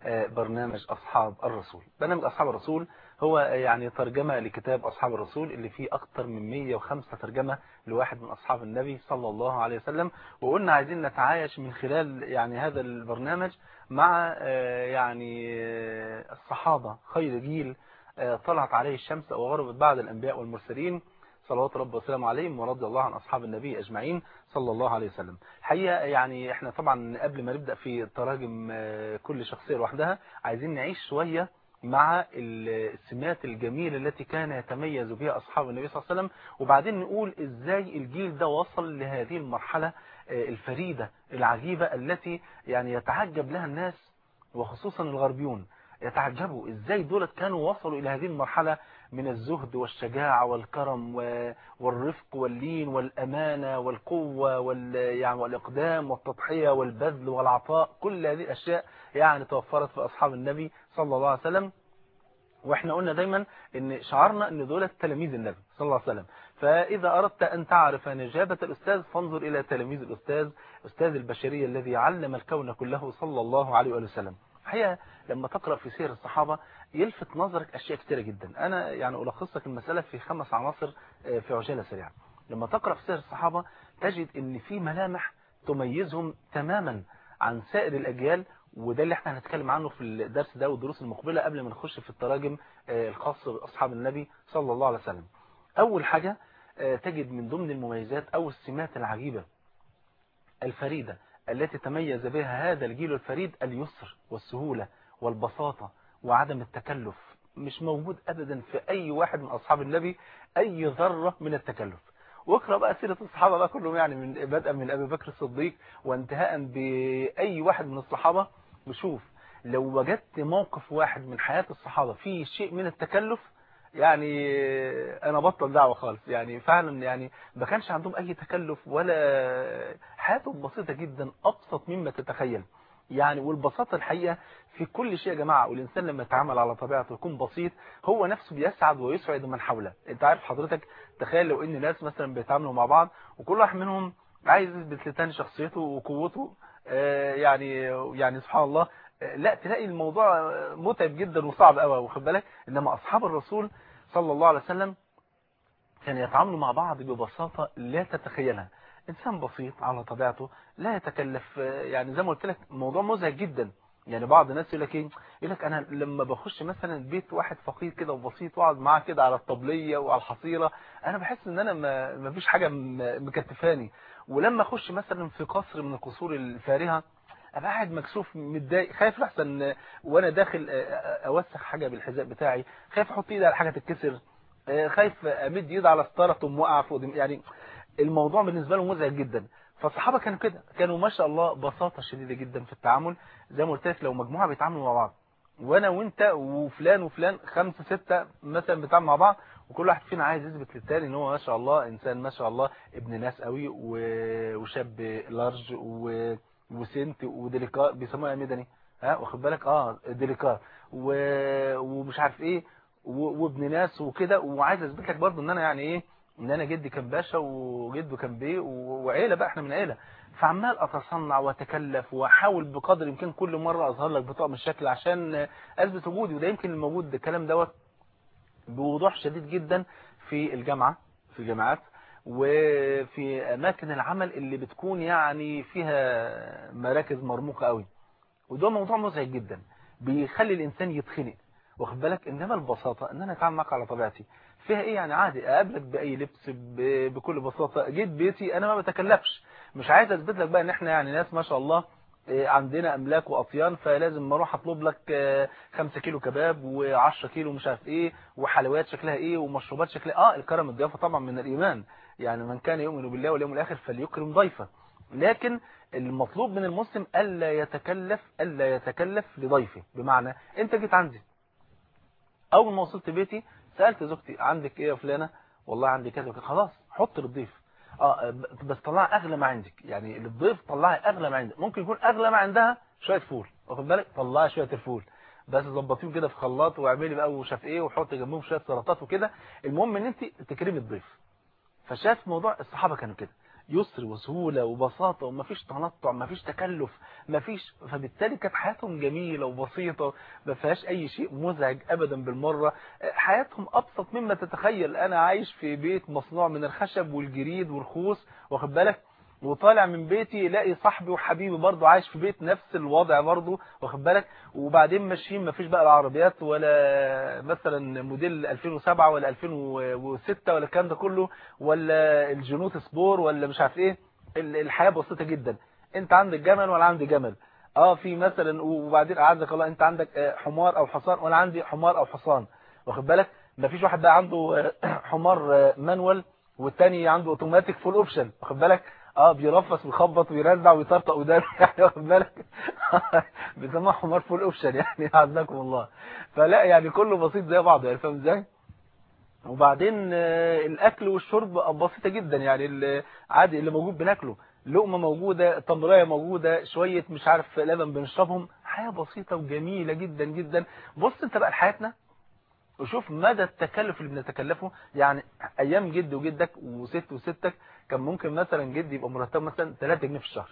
برنامج أصحاب الرسول برنامج أصحاب الرسول هو يعني ترجمة لكتاب أصحاب الرسول اللي فيه أكتر من 105 ترجمة لواحد من أصحاب النبي صلى الله عليه وسلم وقلنا عايزين نتعايش من خلال يعني هذا البرنامج مع يعني الصحابة خير جيل طلعت عليه الشمس وغربت بعد الأنبياء والمرسلين صلوات رب وسلامه عليهم ورضي الله عن أصحاب النبي أجمعين صلى الله عليه وسلم حقيقة يعني احنا طبعا قبل ما نبدأ في تراجم كل شخصية لوحدها عايزين نعيش شوية مع السمات الجميلة التي كان يتميز بها أصحاب النبي صلى الله عليه وسلم وبعدين نقول إزاي الجيل ده وصل لهذه المرحلة الفريدة العجيبة التي يعني يتعجب لها الناس وخصوصا الغربيون يتعجبوا إزاي دولت كانوا وصلوا إلى هذه المرحلة من الزهد والشجاعة والكرم والرفق واللين والأمانة والقوة وال يعني والإقدام والتضحية والبذل والعطاء كل هذه الأشياء يعني توفرت في أصحاب النبي صلى الله عليه وسلم واحنا قلنا دايما ان شعارنا ان دول تلاميذ النبي صلى الله عليه وسلم فاذا اردت ان تعرف نجابة الاستاذ فانظر الى تلاميذ الاستاذ استاذ البشرية الذي علم الكون كله صلى الله عليه وسلم الحقيقة لما تقرأ في سير الصحابة يلفت نظرك أشياء كثيرة جدا أنا يعني ألخص لك المسألة في خمس عناصر في عجالة سريعة لما تقرأ في سير الصحابة تجد أن في ملامح تميزهم تماما عن سائر الأجيال وده اللي احنا هنتكلم عنه في الدرس ده والدروس المقبلة قبل ما نخش في التراجم الخاصة بأصحاب النبي صلى الله عليه وسلم أول حاجة تجد من ضمن المميزات أو السمات العجيبة الفريدة التي تميز بها هذا الجيل الفريد اليسر والسهولة والبساطة وعدم التكلف مش موجود أبدا في أي واحد من أصحاب النبي أي ذرة من التكلف واقرأ بقى سيرة الصحابة بقى كلهم يعني من بدءا من أبي بكر الصديق وانتهاء بأي واحد من الصحابة وشوف لو وجدت موقف واحد من حياة الصحابة فيه شيء من التكلف يعني انا بطل دعوة خالص يعني فعلا يعني ما كانش عندهم اي تكلف ولا حياتهم بسيطة جدا ابسط مما تتخيل يعني والبساطة الحقيقة في كل شيء يا جماعة والإنسان لما يتعامل على طبيعته يكون بسيط هو نفسه بيسعد ويسعد من حوله انت عارف حضرتك تخيل لو ان ناس مثلا بيتعاملوا مع بعض وكل واحد منهم عايز يثبت لتاني شخصيته وقوته آه يعني يعني سبحان الله لا تلاقي الموضوع متعب جدا وصعب قوي واخد بالك انما اصحاب الرسول صلى الله عليه وسلم كانوا يتعاملوا مع بعض ببساطة لا تتخيلها انسان بسيط على طبيعته لا يتكلف يعني زي ما قلت لك موضوع مزعج جدا يعني بعض الناس يقول لك ايه يقول لك انا لما بخش مثلا بيت واحد فقير كده وبسيط واقعد معاه كده على الطبليه وعلى الحصيره انا بحس ان انا ما فيش حاجه مكتفاني ولما اخش مثلا في قصر من القصور الفارهه ابقى قاعد مكسوف متضايق خايف لحسن وانا داخل اوسخ حاجه بالحذاء بتاعي خايف احط ايدي على حاجه تتكسر خايف امد ايدي على ستاره تقوم واقعه فوق يعني الموضوع بالنسبه لهم مزعج جدا فالصحابه كانوا كده كانوا ما شاء الله بساطه شديده جدا في التعامل زي ما قلت لك لو مجموعه بيتعاملوا مع بعض وانا وانت وفلان وفلان خمسة ستة مثلا بيتعاملوا مع بعض وكل واحد فينا عايز يثبت للتاني ان هو ما شاء الله انسان ما شاء الله ابن ناس قوي وشاب لارج و وسنت وديليكار بيسموها مدني ها واخد بالك اه ديليكار و... ومش عارف ايه و... وابن ناس وكده وعايز اثبت لك برضه ان انا يعني ايه ان انا جدي كان باشا وجده كان بيه وعيله بقى احنا من عيله فعمال اتصنع واتكلف واحاول بقدر الامكان كل مره اظهر لك بطاقه من الشكل عشان اثبت وجودي وده يمكن الموجود الكلام دوت بوضوح شديد جدا في الجامعه في الجامعات وفي اماكن العمل اللي بتكون يعني فيها مراكز مرموقه قوي وده موضوع مزعج جدا بيخلي الانسان يتخنق واخد بالك انما البساطه ان انا اتعامل معاك على طبيعتي فيها ايه يعني عادي اقابلك باي لبس بكل بساطه جيت بيتي انا ما بتكلفش مش عايز اثبت لك بقى ان احنا يعني ناس ما شاء الله عندنا املاك واطيان فلازم اروح اطلب لك 5 كيلو كباب و10 كيلو مش عارف ايه وحلويات شكلها ايه ومشروبات شكلها اه الكرم الضيافه طبعا من الايمان يعني من كان يؤمن بالله واليوم الاخر فليكرم ضيفه لكن المطلوب من المسلم الا يتكلف الا يتكلف لضيفه بمعنى انت جيت عندي اول ما وصلت بيتي سالت زوجتي عندك ايه يا فلانه والله عندي كذا وكذا خلاص حط للضيف اه بس طلعي اغلى ما عندك يعني للضيف طلعي اغلى ما عندك ممكن يكون اغلى ما عندها شويه فول واخد بالك طلعي شويه الفول بس ظبطيهم كده في خلاط واعملي بقى ومش عارف ايه وحطي جنبهم شويه سلطات وكده المهم ان انت تكرمي الضيف فشاف موضوع الصحابه كانوا كده يسر وسهولة وبساطة ومفيش تنطع مفيش تكلف مفيش فبالتالي كانت حياتهم جميلة وبسيطة ما فيهاش أي شيء مزعج أبدا بالمرة حياتهم أبسط مما تتخيل أنا عايش في بيت مصنوع من الخشب والجريد والخوص واخد بالك وطالع من بيتي يلاقي صاحبي وحبيبي برضه عايش في بيت نفس الوضع برضه واخد بالك وبعدين ماشيين ما فيش بقى العربيات ولا مثلا موديل 2007 ولا 2006 ولا الكلام ده كله ولا الجنوت سبور ولا مش عارف ايه الحياة بسيطة جدا انت عندك جمل ولا عندي جمل اه في مثلا وبعدين اعزك الله انت عندك حمار او حصان ولا عندي حمار او حصان واخد بالك ما فيش واحد بقى عنده حمار مانوال والتاني عنده اوتوماتيك فول اوبشن واخد بالك اه بيرفس ويخبط ويرزع ويطرطق ودان يعني واخد بالك بيسموها حمار فول اوبشن يعني عزكم الله فلا يعني كله بسيط زي بعضه يعني فاهم ازاي وبعدين الاكل والشرب بسيطه جدا يعني عادي اللي موجود بناكله لقمه موجوده تمريه موجوده شويه مش عارف لبن بنشربهم حياه بسيطه وجميله جدا جدا بص انت بقى لحياتنا وشوف مدى التكلف اللي بنتكلفه يعني ايام جد وجدك وست وستك كان ممكن مثلا جدي يبقى مرتب مثلا 3 جنيه في الشهر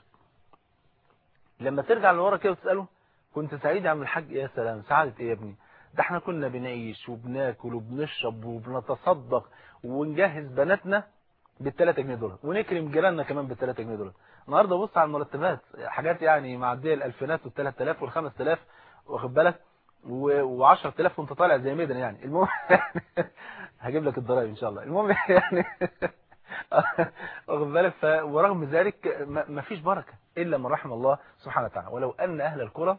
لما ترجع لورا كده وتساله كنت سعيد يا عم الحاج يا سلام سعاده ايه يا ابني ده احنا كنا بنعيش وبناكل وبنشرب وبنتصدق ونجهز بناتنا بال3 جنيه دول ونكرم جيراننا كمان بال3 جنيه دول النهارده بص على المرتبات حاجات يعني معديه الالفينات وال3000 وال5000 واخد بالك و10000 وانت طالع زي ميدن يعني المهم هجيب لك الضرايب ان شاء الله المهم يعني واخد بالك ف... ورغم ذلك ما فيش بركه الا من رحم الله سبحانه وتعالى ولو ان اهل القرى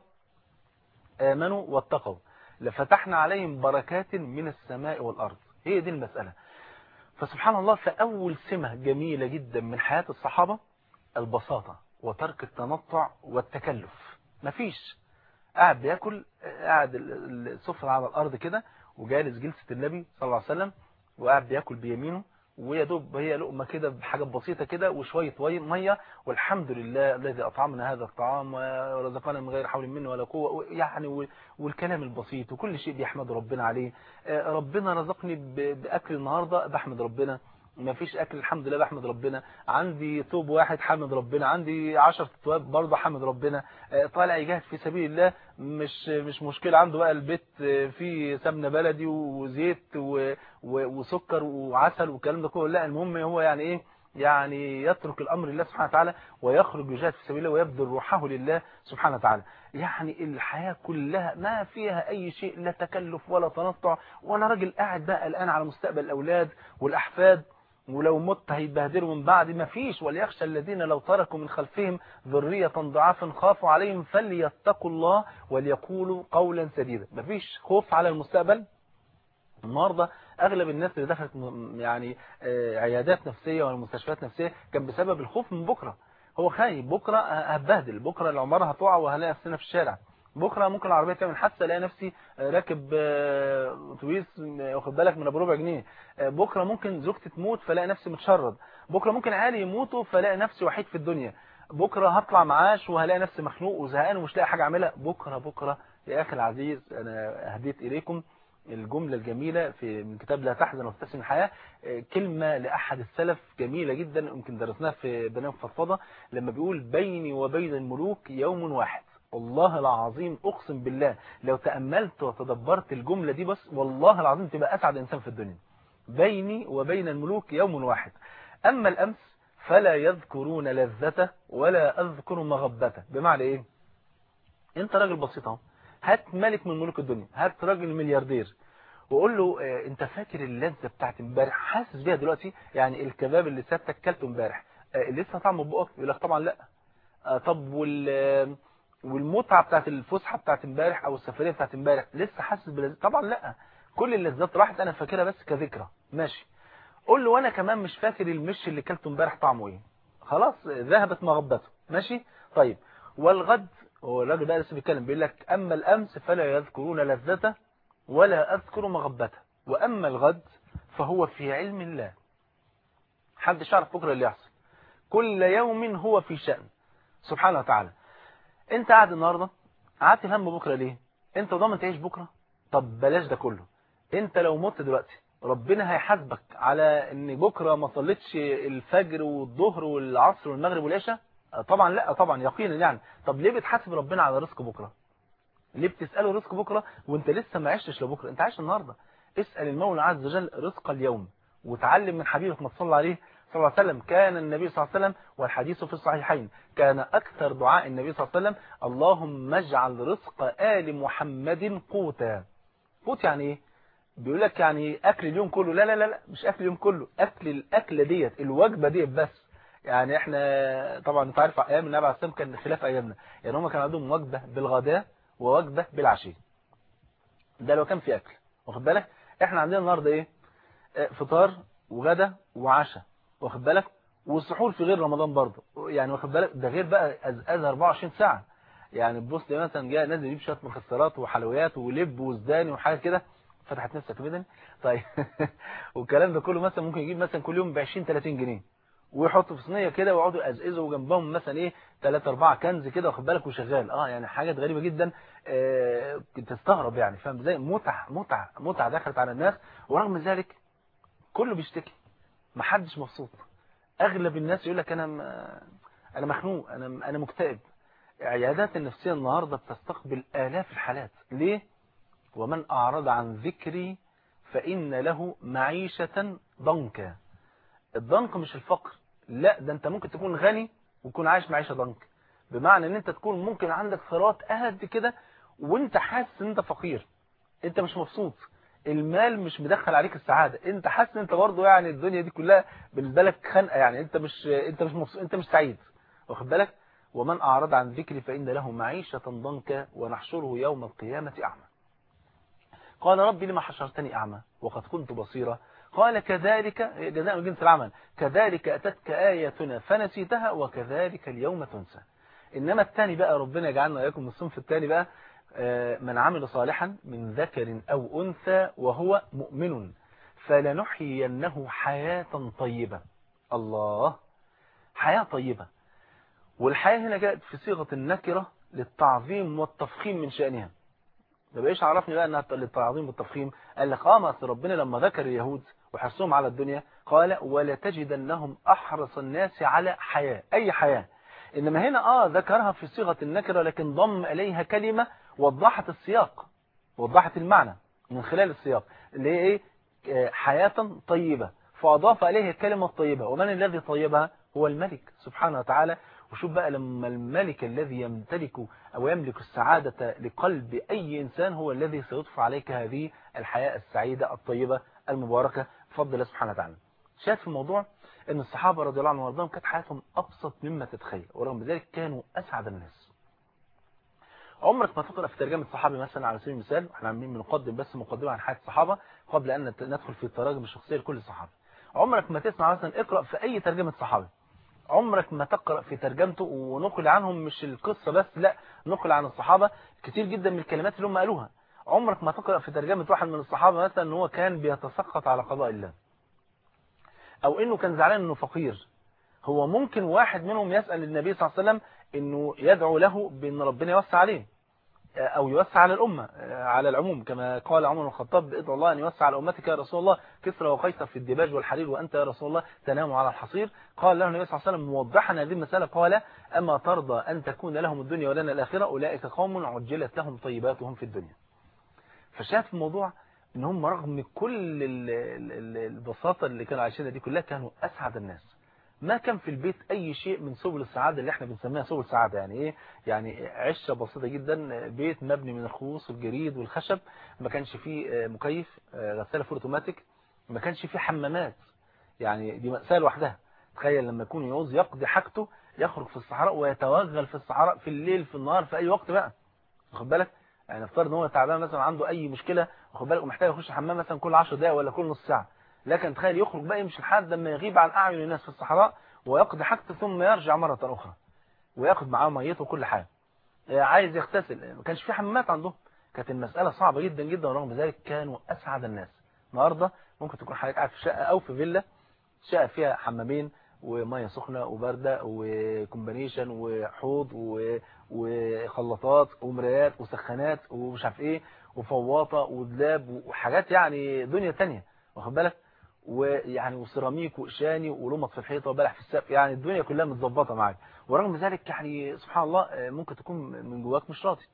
امنوا واتقوا لفتحنا عليهم بركات من السماء والارض هي دي المساله فسبحان الله فاول سمه جميله جدا من حياه الصحابه البساطه وترك التنطع والتكلف مفيش قاعد بياكل قاعد السفرة على الارض كده وجالس جلسة النبي صلى الله عليه وسلم وقاعد بياكل بيمينه ويا دوب هي لقمه كده بحاجات بسيطه كده وشويه ميه والحمد لله الذي اطعمنا هذا الطعام ورزقنا من غير حول منه ولا قوه يعني والكلام البسيط وكل شيء بيحمد ربنا عليه ربنا رزقني باكل النهارده بحمد ربنا ما فيش اكل الحمد لله بحمد ربنا عندي ثوب واحد حمد ربنا عندي 10 ثواب برضه حمد ربنا طالع يجاهد في سبيل الله مش مش مشكله عنده بقى البيت فيه سمنه بلدي وزيت وسكر وعسل والكلام ده كله لا المهم هو يعني ايه يعني يترك الامر لله سبحانه وتعالى ويخرج يجاهد في سبيل الله ويبذل روحه لله سبحانه وتعالى يعني الحياه كلها ما فيها اي شيء لا تكلف ولا تنطع ولا راجل قاعد بقى الان على مستقبل الاولاد والاحفاد ولو مت هيتبهدلوا من بعد ما فيش وليخشى الذين لو تركوا من خلفهم ذرية ضعافا خافوا عليهم فليتقوا الله وليقولوا قولا سديدا ما فيش خوف على المستقبل النهارده اغلب الناس اللي دخلت يعني عيادات نفسيه ولا مستشفيات نفسيه كان بسبب الخوف من بكره هو خايف بكره هتبهدل بكره العماره هتقع وهلاقي نفسنا في الشارع بكره ممكن العربيه تعمل حادثه الاقي نفسي راكب اتوبيس واخد بالك من ابو ربع جنيه بكره ممكن زوجتي تموت فلاقي نفسي متشرد بكره ممكن عيالي يموتوا فلاقي نفسي وحيد في الدنيا بكره هطلع معاش وهلاقي نفسي مخنوق وزهقان ومش لاقي حاجه اعملها بكره بكره يا اخي العزيز انا هديت اليكم الجملة الجميلة في من كتاب لا تحزن وابتسم الحياة كلمة لأحد السلف جميلة جدا يمكن درسناها في برنامج فضفضة لما بيقول بيني وبين الملوك يوم واحد والله العظيم أقسم بالله لو تأملت وتدبرت الجملة دي بس والله العظيم تبقى أسعد إنسان في الدنيا بيني وبين الملوك يوم واحد أما الأمس فلا يذكرون لذته ولا أذكر مغبته بمعنى إيه أنت راجل بسيط اهو هات ملك من ملوك الدنيا هات راجل ملياردير وقول له اه انت فاكر اللذه بتاعت امبارح حاسس بيها دلوقتي يعني الكباب اللي سابتك كلته امبارح اه لسه طعمه بقك يقول لك طبعا لا اه طب وال والمتعه بتاعت الفسحه بتاعت امبارح او السفريه بتاعت امبارح لسه حاسس بلذة طبعا لا كل اللذات راحت انا فاكرها بس كذكرى ماشي قول له وانا كمان مش فاكر المش اللي كلته امبارح طعمه ايه خلاص ذهبت مغبته ماشي طيب والغد هو الراجل بقى لسه بيتكلم بيقول لك اما الامس فلا يذكرون لذته ولا اذكر مغبته واما الغد فهو في علم الله حدش يعرف بكره اللي يحصل كل يوم هو في شأن سبحانه وتعالى انت قاعد النهارده قعدت هم بكره ليه انت ضامن تعيش بكره طب بلاش ده كله انت لو مت دلوقتي ربنا هيحاسبك على ان بكرة ما صليتش الفجر والظهر والعصر والمغرب والعشاء طبعا لا طبعا يقينا يعني طب ليه بتحاسب ربنا على رزق بكرة ليه بتسأله رزق بكرة وانت لسه ما عشتش لبكرة انت عايش النهاردة اسأل المولى عز وجل رزق اليوم وتعلم من حبيبك ما تصلى عليه صلى الله عليه وسلم كان النبي صلى الله عليه وسلم والحديث في الصحيحين كان أكثر دعاء النبي صلى الله عليه وسلم اللهم اجعل رزق آل محمد قوتا قوت يعني ايه بيقول لك يعني اكل اليوم كله لا لا لا لا مش اكل اليوم كله اكل الاكله ديت الوجبه ديت بس يعني احنا طبعا انت عارف ايام النبي عليه الصلاه والسلام كان خلاف ايامنا يعني هم كان عندهم وجبه بالغداء ووجبه بالعشاء ده لو كان في اكل واخد بالك احنا عندنا النهارده ايه فطار وغدا وعشاء واخد بالك والسحور في غير رمضان برضه يعني واخد بالك ده غير بقى ازاز 24 ساعه يعني تبص لي مثلا جاي نازل يجيب شويه مكسرات وحلويات ولب وزداني وحاجه كده فتحت نفسك بدن طيب والكلام ده كله مثلا ممكن يجيب مثلا كل يوم ب 20 30 جنيه ويحطوا في صينيه كده ويقعدوا يقزقزوا جنبهم مثلا ايه 3 4 كنز كده واخد بالك وشغال اه يعني حاجات غريبه جدا آه تستغرب يعني فاهم ازاي متعه متعه متعه دخلت على الناس ورغم ذلك كله بيشتكي ما حدش مبسوط اغلب الناس يقول لك انا م... انا مخنوق انا انا مكتئب عيادات النفسيه النهارده بتستقبل الاف الحالات ليه ومن أعرض عن ذكري فإن له معيشة ضنكا الضنك مش الفقر لا ده انت ممكن تكون غني وتكون عايش معيشة ضنك بمعنى ان انت تكون ممكن عندك ثروات قد كده وانت حاسس ان انت فقير انت مش مبسوط المال مش مدخل عليك السعادة انت حاسس ان انت برضه يعني الدنيا دي كلها بالنسبة لك خنقة يعني انت مش انت مش مبسوط انت مش سعيد واخد بالك ومن أعرض عن ذكري فإن له معيشة ضنكا ونحشره يوم القيامة أعمى قال ربي لما حشرتني أعمى وقد كنت بصيرا قال كذلك جزاء من جنس العمل كذلك أتتك آياتنا فنسيتها وكذلك اليوم تنسى إنما الثاني بقى ربنا يجعلنا وإياكم من الصنف الثاني بقى من عمل صالحا من ذكر أو أنثى وهو مؤمن فلنحيينه حياة طيبة الله حياة طيبة والحياة هنا جاءت في صيغة النكرة للتعظيم والتفخيم من شأنها ما بقيش عرفني بقى انها للتعظيم والتفخيم قال لك اه اصل ربنا لما ذكر اليهود وحرصهم على الدنيا قال ولا تجدنهم احرص الناس على حياة اي حياة انما هنا اه ذكرها في صيغة النكرة لكن ضم اليها كلمة وضحت السياق وضحت المعنى من خلال السياق اللي هي ايه حياة طيبة فاضاف اليها الكلمة الطيبة ومن الذي طيبها هو الملك سبحانه وتعالى وشوف بقى لما الملك الذي يمتلك أو يملك السعادة لقلب أي إنسان هو الذي سيضفى عليك هذه الحياة السعيدة الطيبة المباركة بفضل الله سبحانه وتعالى شاهد في الموضوع أن الصحابة رضي الله عنهم وارضاهم كانت حياتهم أبسط مما تتخيل ورغم ذلك كانوا أسعد الناس عمرك ما تقرأ في ترجمة صحابي مثلا على سبيل المثال احنا عاملين بنقدم بس مقدمة عن حياة الصحابة قبل أن ندخل في التراجم الشخصية لكل صحابي عمرك ما تسمع مثلا اقرأ في أي ترجمة صحابي عمرك ما تقرأ في ترجمته ونقل عنهم مش القصة بس لا نقل عن الصحابة كتير جدا من الكلمات اللي هم قالوها عمرك ما تقرأ في ترجمة واحد من الصحابة مثلا ان هو كان بيتسخط على قضاء الله او انه كان زعلان انه فقير هو ممكن واحد منهم يسأل النبي صلى الله عليه وسلم انه يدعو له بان ربنا يوسع عليه او يوسع على الامة على العموم كما قال عمر بن الخطاب ادعو الله ان يوسع على امتك يا رسول الله كسرى وقيصر في الدباج والحرير وانت يا رسول الله تنام على الحصير قال له النبي صلى الله عليه وسلم موضحا هذه المسألة قال اما ترضى ان تكون لهم الدنيا ولنا الاخرة اولئك قوم عجلت لهم طيباتهم في الدنيا فشاف الموضوع ان هم رغم كل البساطة اللي كانوا عايشينها دي كلها كانوا اسعد الناس ما كان في البيت اي شيء من سبل السعادة اللي احنا بنسميها سبل السعادة يعني ايه يعني عشة بسيطة جدا بيت مبني من الخوص والجريد والخشب ما كانش فيه مكيف غسالة فول اوتوماتيك ما كانش فيه حمامات يعني دي مأساة لوحدها تخيل لما يكون يعوز يقضي حاجته يخرج في الصحراء ويتوغل في الصحراء في الليل في النهار في اي وقت بقى واخد بالك يعني افترض ان هو تعبان مثلا عنده اي مشكلة واخد بالك ومحتاج يخش الحمام مثلا كل 10 دقايق ولا كل نص ساعة لكن تخيل يخرج بقى يمشي لحد لما يغيب عن أعين الناس في الصحراء ويقضي حاجته ثم يرجع مرة أخرى وياخد معاه ميته وكل حاجة عايز يغتسل ما كانش في حمامات عندهم كانت المسألة صعبة جدا جدا ورغم ذلك كانوا أسعد الناس النهاردة ممكن تكون حضرتك قاعد في شقة أو في فيلا شقة فيها حمامين ومية سخنة وباردة وكومبانيشن وحوض وخلاطات ومرايات وسخانات ومش عارف ايه وفواطة ودلاب وحاجات يعني دنيا تانية واخد بالك ويعني وسيراميك وقشاني ولمط في الحيطه وبلح في السقف يعني الدنيا كلها متظبطه معاك ورغم ذلك يعني سبحان الله ممكن تكون من جواك مش راضي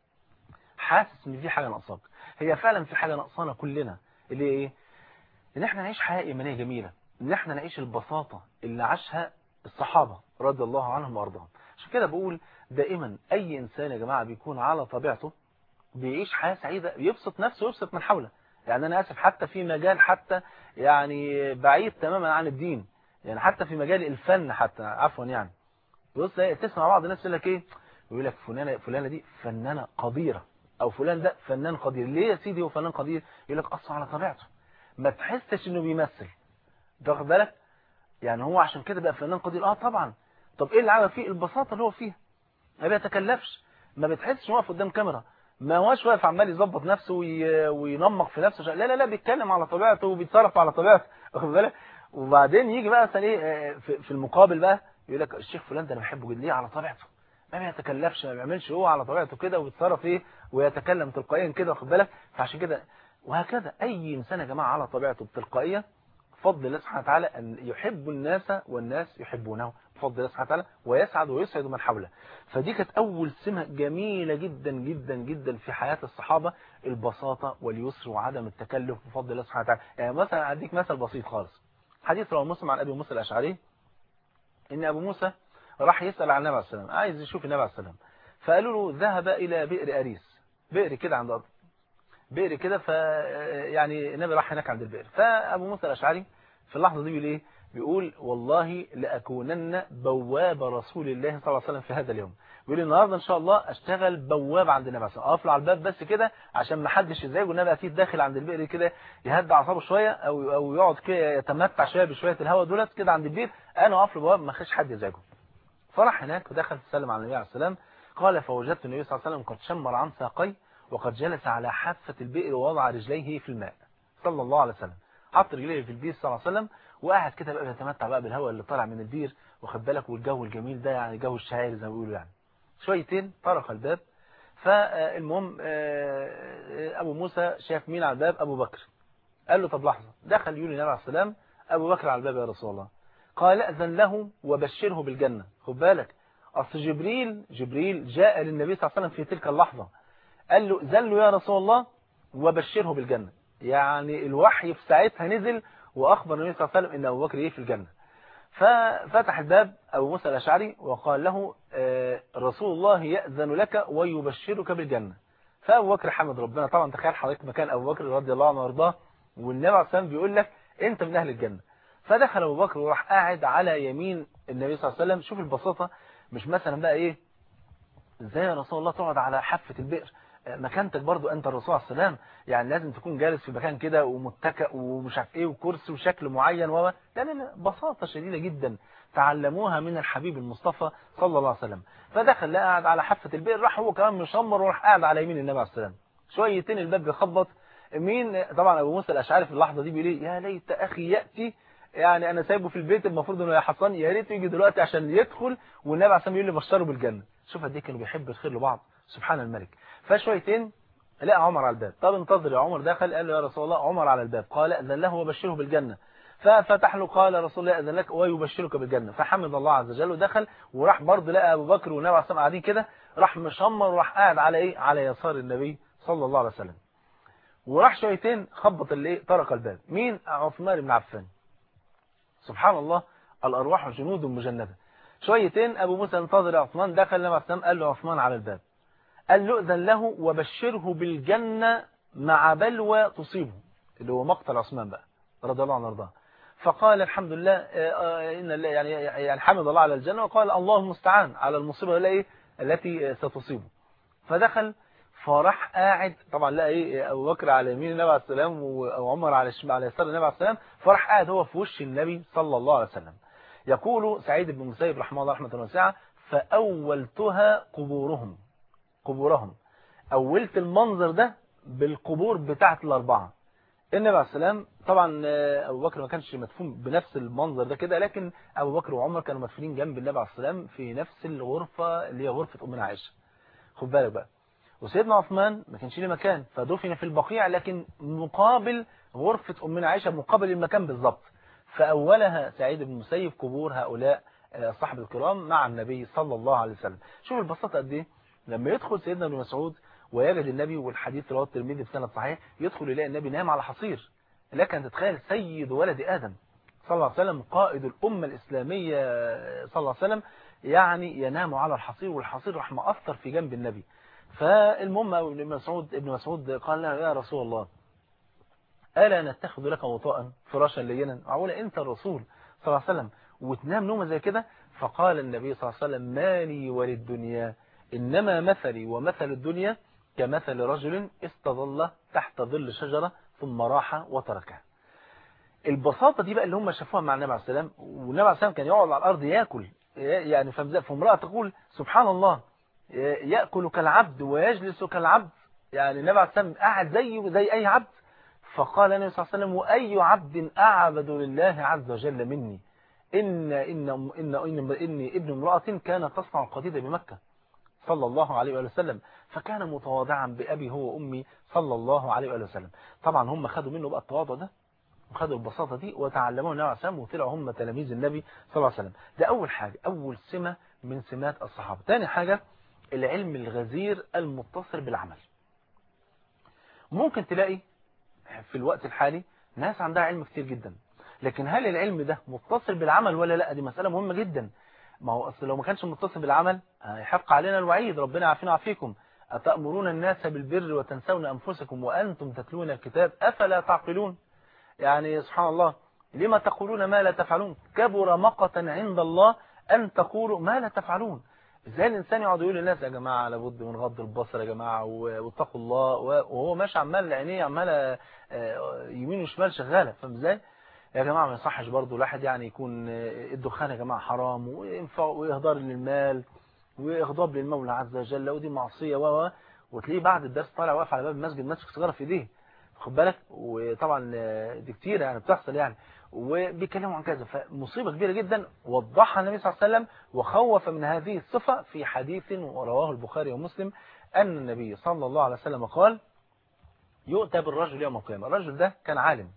حاسس ان في حاجه ناقصاك هي فعلا في حاجه ناقصانا كلنا اللي هي ايه ان احنا نعيش حياه ايمانيه جميله ان احنا نعيش البساطه اللي عاشها الصحابه رضي الله عنهم وارضاهم عشان كده بقول دائما اي انسان يا جماعه بيكون على طبيعته بيعيش حياه سعيده يبسط نفسه ويبسط من حوله يعني انا اسف حتى في مجال حتى يعني بعيد تماما عن الدين يعني حتى في مجال الفن حتى عفوا يعني بص تسمع بعض الناس يقول لك ايه يقول لك فلانه فلانه دي فنانه قديره او فلان ده فنان قدير ليه يا سيدي هو فنان قدير يقول لك اصلا على طبيعته ما تحسش انه بيمثل تاخد بالك يعني هو عشان كده بقى فنان قدير اه طبعا طب ايه اللي عمل فيه البساطه اللي هو فيها ما بيتكلفش ما بتحسش واقف قدام كاميرا ما هوش واقف عمال يظبط نفسه وي... وينمق في نفسه لا لا لا بيتكلم على طبيعته وبيتصرف على طبيعته واخد بالك وبعدين يجي بقى مثلا ايه في المقابل بقى يقول لك الشيخ فلان ده انا بحبه جدا ليه على طبيعته ما بيتكلفش ما بيعملش هو على طبيعته كده وبيتصرف ايه ويتكلم تلقائيا كده واخد بالك فعشان كده وهكذا اي انسان يا جماعه على طبيعته بتلقائيه بفضل الله سبحانه وتعالى ان يحب الناس والناس يحبونه بفضل الله سبحانه وتعالى ويسعد ويسعد من حوله فدي كانت اول سمه جميله جدا جدا جدا في حياه الصحابه البساطه واليسر وعدم التكلف بفضل الله سبحانه وتعالى يعني مثلا اديك مثل بسيط خالص حديث رواه مسلم عن ابي موسى الاشعري ان ابو موسى راح يسال عن النبي عليه السلام عايز يشوف النبي عليه السلام فقالوا له ذهب الى بئر اريس بئر كده عند بئر كده ف يعني النبي راح هناك عند البئر فابو موسى الاشعري في اللحظه دي بيقول ايه بيقول والله لاكونن بواب رسول الله صلى الله عليه وسلم في هذا اليوم بيقول النهارده ان شاء الله اشتغل بواب عند النبي صلى الله عليه وسلم اقف على الباب بس كده عشان ما حدش يزعجه والنبي اكيد داخل عند البئر كده يهدى اعصابه شويه او او يقعد كده يتمتع شويه بشويه الهواء دولت كده عند البئر انا اقف له بواب ما خش حد يزعجه فراح هناك ودخل سلم على النبي عليه السلام قال فوجدت النبي صلى الله عليه وسلم قد شمر عن ساقي وقد جلس على حافة البئر ووضع رجليه في الماء صلى الله عليه وسلم حط رجليه في البير صلى الله عليه وسلم وقاعد كده بقى بيتمتع بقى بالهواء اللي طالع من البير واخد بالك والجو الجميل ده يعني جو الشاعر زي ما بيقولوا يعني شويتين طرق الباب فالمهم ابو موسى شاف مين على الباب ابو بكر قال له طب لحظه دخل يقول النبي عليه السلام ابو بكر على الباب يا رسول الله قال اذن له وبشره بالجنه خد بالك اصل جبريل جبريل جاء للنبي صلى الله عليه وسلم في تلك اللحظه قال له زل له يا رسول الله وبشره بالجنة يعني الوحي في ساعتها نزل وأخبر النبي صلى الله عليه وسلم أن أبو بكر إيه في الجنة ففتح الباب أبو موسى الأشعري وقال له رسول الله يأذن لك ويبشرك بالجنة فأبو بكر حمد ربنا طبعا تخيل حضرتك مكان أبو بكر رضي الله عنه وارضاه والنبي عليه الصلاة بيقول لك أنت من أهل الجنة فدخل أبو بكر وراح قاعد على يمين النبي صلى الله عليه وسلم شوف البساطة مش مثلا بقى إيه ازاي يا رسول الله تقعد على حافة البئر مكانتك برضو انت الرسول عليه السلام يعني لازم تكون جالس في مكان كده ومتكئ ومش عارف ايه وكرسي وشكل معين و لا لا لا بساطه شديده جدا تعلموها من الحبيب المصطفى صلى الله عليه وسلم فدخل لقى قاعد على حافه البئر راح هو كمان مشمر وراح قاعد على يمين النبي عليه السلام شويتين الباب بيخبط مين طبعا ابو موسى الاشعري في اللحظه دي بيقول يا ليت اخي ياتي يعني انا سايبه في البيت المفروض انه يحصن يا ريت يجي دلوقتي عشان يدخل والنبي عليه السلام يقول لي بشره بالجنه شوف قد ايه كانوا بيحبوا الخير لبعض سبحان الملك فشويتين لقى عمر على الباب طب انتظر يا عمر دخل قال له يا رسول الله عمر على الباب قال اذن له وبشره بالجنه ففتح له قال رسول الله اذن لك ويبشرك بالجنه فحمد الله عز وجل ودخل وراح برضه لقى ابو بكر والنبي عليه الصلاه قاعدين كده راح مشمر وراح قاعد على ايه على يسار النبي صلى الله عليه وسلم وراح شويتين خبط الايه طرق الباب مين عثمان بن عفان سبحان الله الارواح جنود مجنده شويتين ابو موسى انتظر يا عثمان دخل النبي عليه الصلاه قال له عثمان على الباب قال له اذن له وبشره بالجنة مع بلوى تصيبه اللي هو مقتل عثمان بقى رضي الله عنه وارضاه فقال الحمد لله ان الله يعني يعني حمد الله على الجنة وقال الله المستعان على المصيبة ايه التي ستصيبه فدخل فراح قاعد طبعا لقى ايه ابو بكر على يمين النبي عليه السلام وعمر على على يسار النبي عليه السلام فراح قاعد هو في وش النبي صلى الله عليه وسلم يقول سعيد بن مسيب رحمه الله رحمه واسعه فاولتها قبورهم قبورهم أولت المنظر ده بالقبور بتاعت الأربعة النبي عليه السلام طبعا أبو بكر ما كانش مدفون بنفس المنظر ده كده لكن أبو بكر وعمر كانوا مدفونين جنب النبي عليه السلام في نفس الغرفة اللي هي غرفة أمنا عائشة خد بالك بقى وسيدنا عثمان ما كانش له مكان فدفن في البقيع لكن مقابل غرفة أمنا عائشة مقابل المكان بالظبط فأولها سعيد بن المسيب قبور هؤلاء الصحابة الكرام مع النبي صلى الله عليه وسلم شوف البساطة قد ايه لما يدخل سيدنا ابن مسعود ويجد النبي والحديث رواه الترمذي بسند صحيح يدخل يلاقي النبي نام على حصير لك أن تتخيل سيد ولد آدم صلى الله عليه وسلم قائد الأمة الإسلامية صلى الله عليه وسلم يعني ينام على الحصير والحصير راح مأثر في جنب النبي فالمهم ابن مسعود ابن مسعود قال له يا رسول الله ألا نتخذ لك وطاء فراشا لينا معقولة أنت الرسول صلى الله عليه وسلم وتنام نومة زي كده فقال النبي صلى الله عليه وسلم ما لي وللدنيا إنما مثلي ومثل الدنيا كمثل رجل استظل تحت ظل شجرة ثم راح وتركها البساطة دي بقى اللي هم شافوها مع النبي عليه السلام والنبي عليه السلام كان يقعد على الأرض يأكل يعني فامرأة تقول سبحان الله يأكل كالعبد ويجلس كالعبد يعني النبي عليه السلام قاعد زيه زي أي عبد فقال النبي صلى الله عليه وسلم وأي عبد أعبد لله عز وجل مني إن إن إن إن إني ابن امرأة كانت تصنع القديد بمكة صلى الله عليه وآله وسلم فكان متواضعا بأبي هو وأمي صلى الله عليه وآله وسلم طبعا هم خدوا منه بقى التواضع ده وخدوا البساطة دي وتعلموا النبي عليه السلام وطلعوا هم تلاميذ النبي صلى الله عليه وسلم ده أول حاجة أول سمة من سمات الصحابة ثاني حاجة العلم الغزير المتصل بالعمل ممكن تلاقي في الوقت الحالي ناس عندها علم كتير جدا لكن هل العلم ده متصل بالعمل ولا لا دي مسألة مهمة جدا ما هو أصل لو ما كانش متصل بالعمل هيحق علينا الوعيد ربنا عافينا وعافيكم أتأمرون الناس بالبر وتنسون أنفسكم وأنتم تتلون الكتاب أفلا تعقلون يعني سبحان الله لما تقولون ما لا تفعلون كبر مقتا عند الله أن تقولوا ما لا تفعلون ازاي الانسان يقعد يقول للناس يا جماعه لابد من غض البصر يا جماعه واتقوا الله وهو ماشي عمال عينيه عماله يمين وشمال شغاله فاهم ازاي يا جماعه ما يصحش برضه الواحد يعني يكون الدخان يا جماعه حرام واهدار للمال واغضاب للمولى عز وجل ودي معصيه و وتلاقيه بعد الدرس طالع واقف على باب المسجد ماسك سيجاره في ايديه خد بالك وطبعا دي كتير يعني بتحصل يعني وبيتكلموا عن كذا فمصيبة كبيرة جدا وضحها النبي صلى الله عليه وسلم وخوف من هذه الصفة في حديث ورواه البخاري ومسلم أن النبي صلى الله عليه وسلم قال يؤتى بالرجل يوم القيامة الرجل ده كان عالم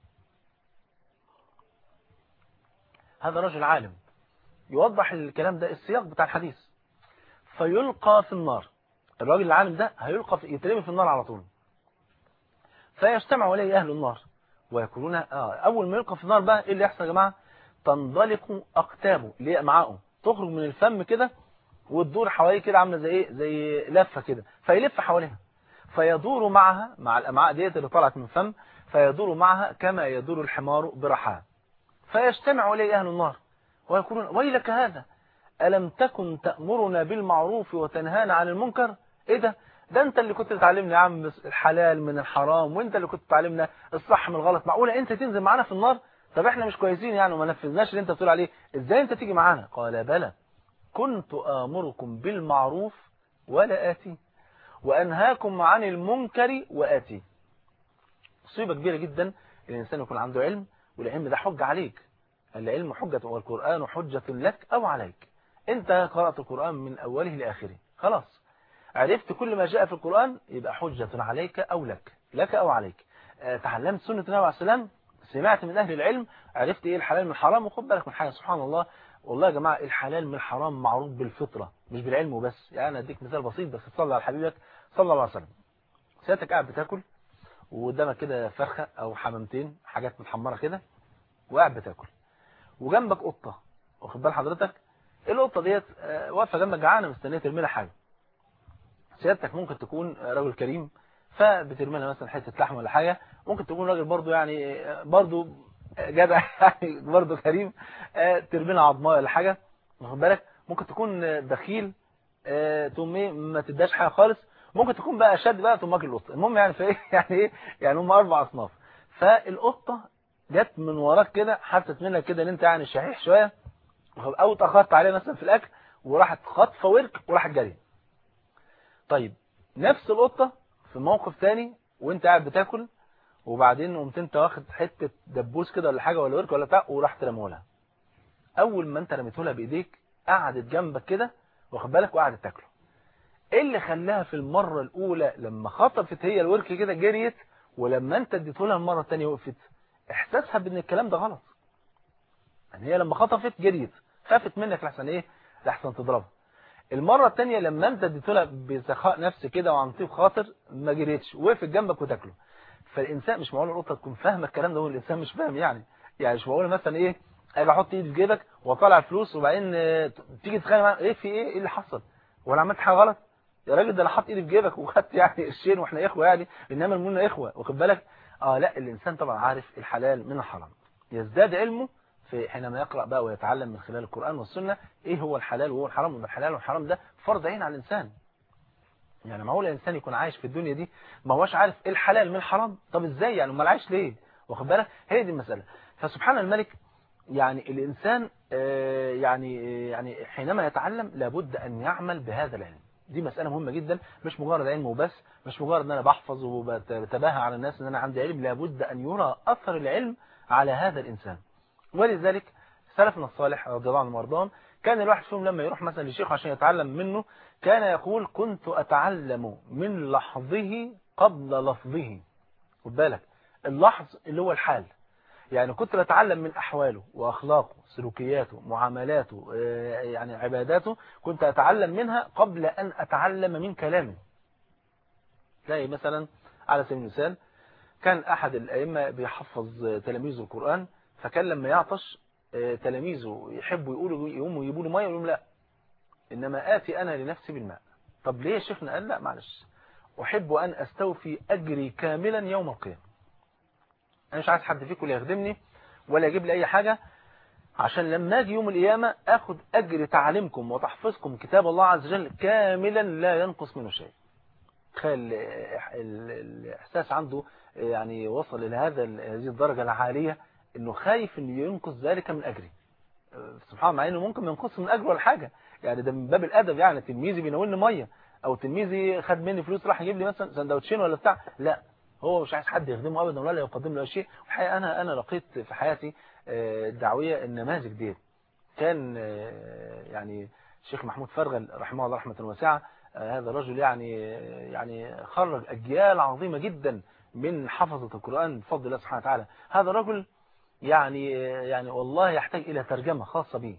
هذا رجل عالم يوضح الكلام ده السياق بتاع الحديث فيلقى في النار الراجل العالم ده هيلقى في يترمي في النار على طول فيجتمع إليه أهل النار ويكونون آه أول ما يلقى في النار بقى إيه اللي يحصل يا جماعة تنضلق أقتابه اللي هي أمعاءه تخرج من الفم كده وتدور حواليه كده عاملة زي إيه زي لفة كده فيلف حواليها فيدور معها مع الأمعاء ديت اللي طلعت من الفم فيدور معها كما يدور الحمار برحاه فيجتمع إليه أهل النار ويقولون ويلك هذا ألم تكن تأمرنا بالمعروف وتنهانا عن المنكر إيه ده ده انت اللي كنت تعلمنا يا عم الحلال من الحرام وانت اللي كنت تعلمنا الصح من الغلط معقوله انت تنزل معانا في النار طب احنا مش كويسين يعني وما نفذناش اللي انت بتقول عليه ازاي انت تيجي معانا قال بلى كنت آمركم بالمعروف ولا آتي وأنهاكم عن المنكر وآتي مصيبة كبيرة جدا الإنسان يكون عنده علم والعلم ده حجة عليك العلم حجة والقرآن حجة لك أو عليك انت قرأت القرآن من أوله لآخره خلاص عرفت كل ما جاء في القرآن يبقى حجة عليك أو لك لك أو عليك تعلمت سنة النبي عليه السلام سمعت من أهل العلم عرفت إيه الحلال من الحرام وخد بالك من حاجة سبحان الله والله يا جماعة الحلال من الحرام معروف بالفطرة مش بالعلم وبس يعني أديك مثال بسيط بس تصلي على حبيبك صلى الله عليه وسلم سيادتك قاعد بتاكل وقدامك كده فرخة أو حمامتين حاجات متحمرة كده وقاعد بتاكل وجنبك قطة واخد بال حضرتك القطة ديت واقفة جنبك جعانة مستنية ترمي لها حاجة سيادتك ممكن تكون راجل كريم فبترمي لها مثلا حته لحمه ولا حاجه ممكن تكون راجل برضو يعني برضو جدع يعني برضو كريم ترمي لها عظمايه ولا حاجه واخد بالك ممكن تكون بخيل تقوم ايه ما تداش حاجه خالص ممكن تكون بقى شد بقى تقوم واكل القطه المهم يعني في ايه يعني ايه يعني هم اربع اصناف فالقطه جت من وراك كده حست منك كده ان انت يعني شحيح شويه او اتاخرت عليه مثلا في الاكل وراحت خطفه ورك وراحت جري طيب نفس القطة في موقف تاني وانت قاعد بتاكل وبعدين قمت انت واخد حتة دبوس كده ولا حاجة ولا ورك ولا بتاع ورحت رمولها اول ما انت رميته لها بايديك قعدت جنبك كده واخد بالك وقعدت تاكله ايه اللي خلاها في المرة الاولى لما خطفت هي الورك كده جريت ولما انت اديته لها المرة الثانيه وقفت احساسها بان الكلام ده غلط يعني هي لما خطفت جريت خافت منك لحسن ايه لحسن تضربها المرة الثانيه لما انت اديته لها بسخاء نفس كده وعن طيب خاطر ما جريتش وقفت جنبك وتاكله فالانسان مش معقول القطه تكون فاهمه الكلام ده والانسان مش فاهم يعني يعني مش معقول مثلا ايه اجي احط ايدي في جيبك واطلع الفلوس وبعدين تيجي تتخانق معايا ايه في ايه ايه اللي حصل ولا عملت حاجه غلط يا راجل ده انا حاطط ايدي في جيبك وخدت يعني قرشين واحنا اخوه يعني انما المنا اخوه واخد بالك اه لا الانسان طبعا عارف الحلال من الحرام يزداد علمه في حينما يقرأ بقى ويتعلم من خلال القرآن والسنة ايه هو الحلال وهو الحرام وما الحلال والحرام ده فرض عين على الانسان يعني معقول الانسان يكون عايش في الدنيا دي ما هوش عارف ايه الحلال من الحرام طب ازاي يعني امال عايش ليه واخد بالك هي دي المسألة فسبحان الملك يعني الانسان يعني يعني حينما يتعلم لابد ان يعمل بهذا العلم دي مسألة مهمة جدا مش مجرد علم وبس مش مجرد ان انا بحفظ وبتباهى على الناس ان انا عندي علم لابد ان يرى اثر العلم على هذا الانسان ولذلك سلفنا الصالح رضي الله عنهم وارضاهم كان الواحد فيهم لما يروح مثلا لشيخ عشان يتعلم منه كان يقول كنت أتعلم من لحظه قبل لفظه خد بالك اللحظ اللي هو الحال يعني كنت بتعلم من أحواله وأخلاقه سلوكياته معاملاته يعني عباداته كنت أتعلم منها قبل أن أتعلم من كلامه تلاقي مثلا على سبيل المثال كان أحد الأئمة بيحفظ تلاميذه القرآن فكان لما يعطش تلاميذه يحبوا يقولوا يقوموا يجيبوا له ميه يقول لهم لا انما اتي انا لنفسي بالماء طب ليه شيخنا قال لا معلش احب ان استوفي اجري كاملا يوم القيامه انا مش عايز حد فيكم لا يخدمني ولا يجيب لي اي حاجه عشان لما اجي يوم القيامه اخد اجر تعليمكم وتحفظكم كتاب الله عز وجل كاملا لا ينقص منه شيء تخيل الاحساس عنده يعني وصل الى هذا هذه الدرجه العاليه انه خايف انه ينقص ذلك من اجري سبحان الله مع انه ممكن ما ينقص من اجره ولا حاجه يعني ده من باب الادب يعني تلميذي بيناولني ميه او تلميذي خد مني فلوس راح يجيب لي مثلا سندوتشين ولا بتاع لا هو مش عايز حد يخدمه ابدا ولا يقدم له شيء الحقيقه انا انا لقيت في حياتي الدعويه النماذج ديت كان يعني الشيخ محمود فرغل رحمه الله رحمه واسعه هذا الرجل يعني يعني خرج اجيال عظيمه جدا من حفظه القران بفضل الله سبحانه وتعالى هذا الرجل يعني يعني والله يحتاج إلى ترجمة خاصة به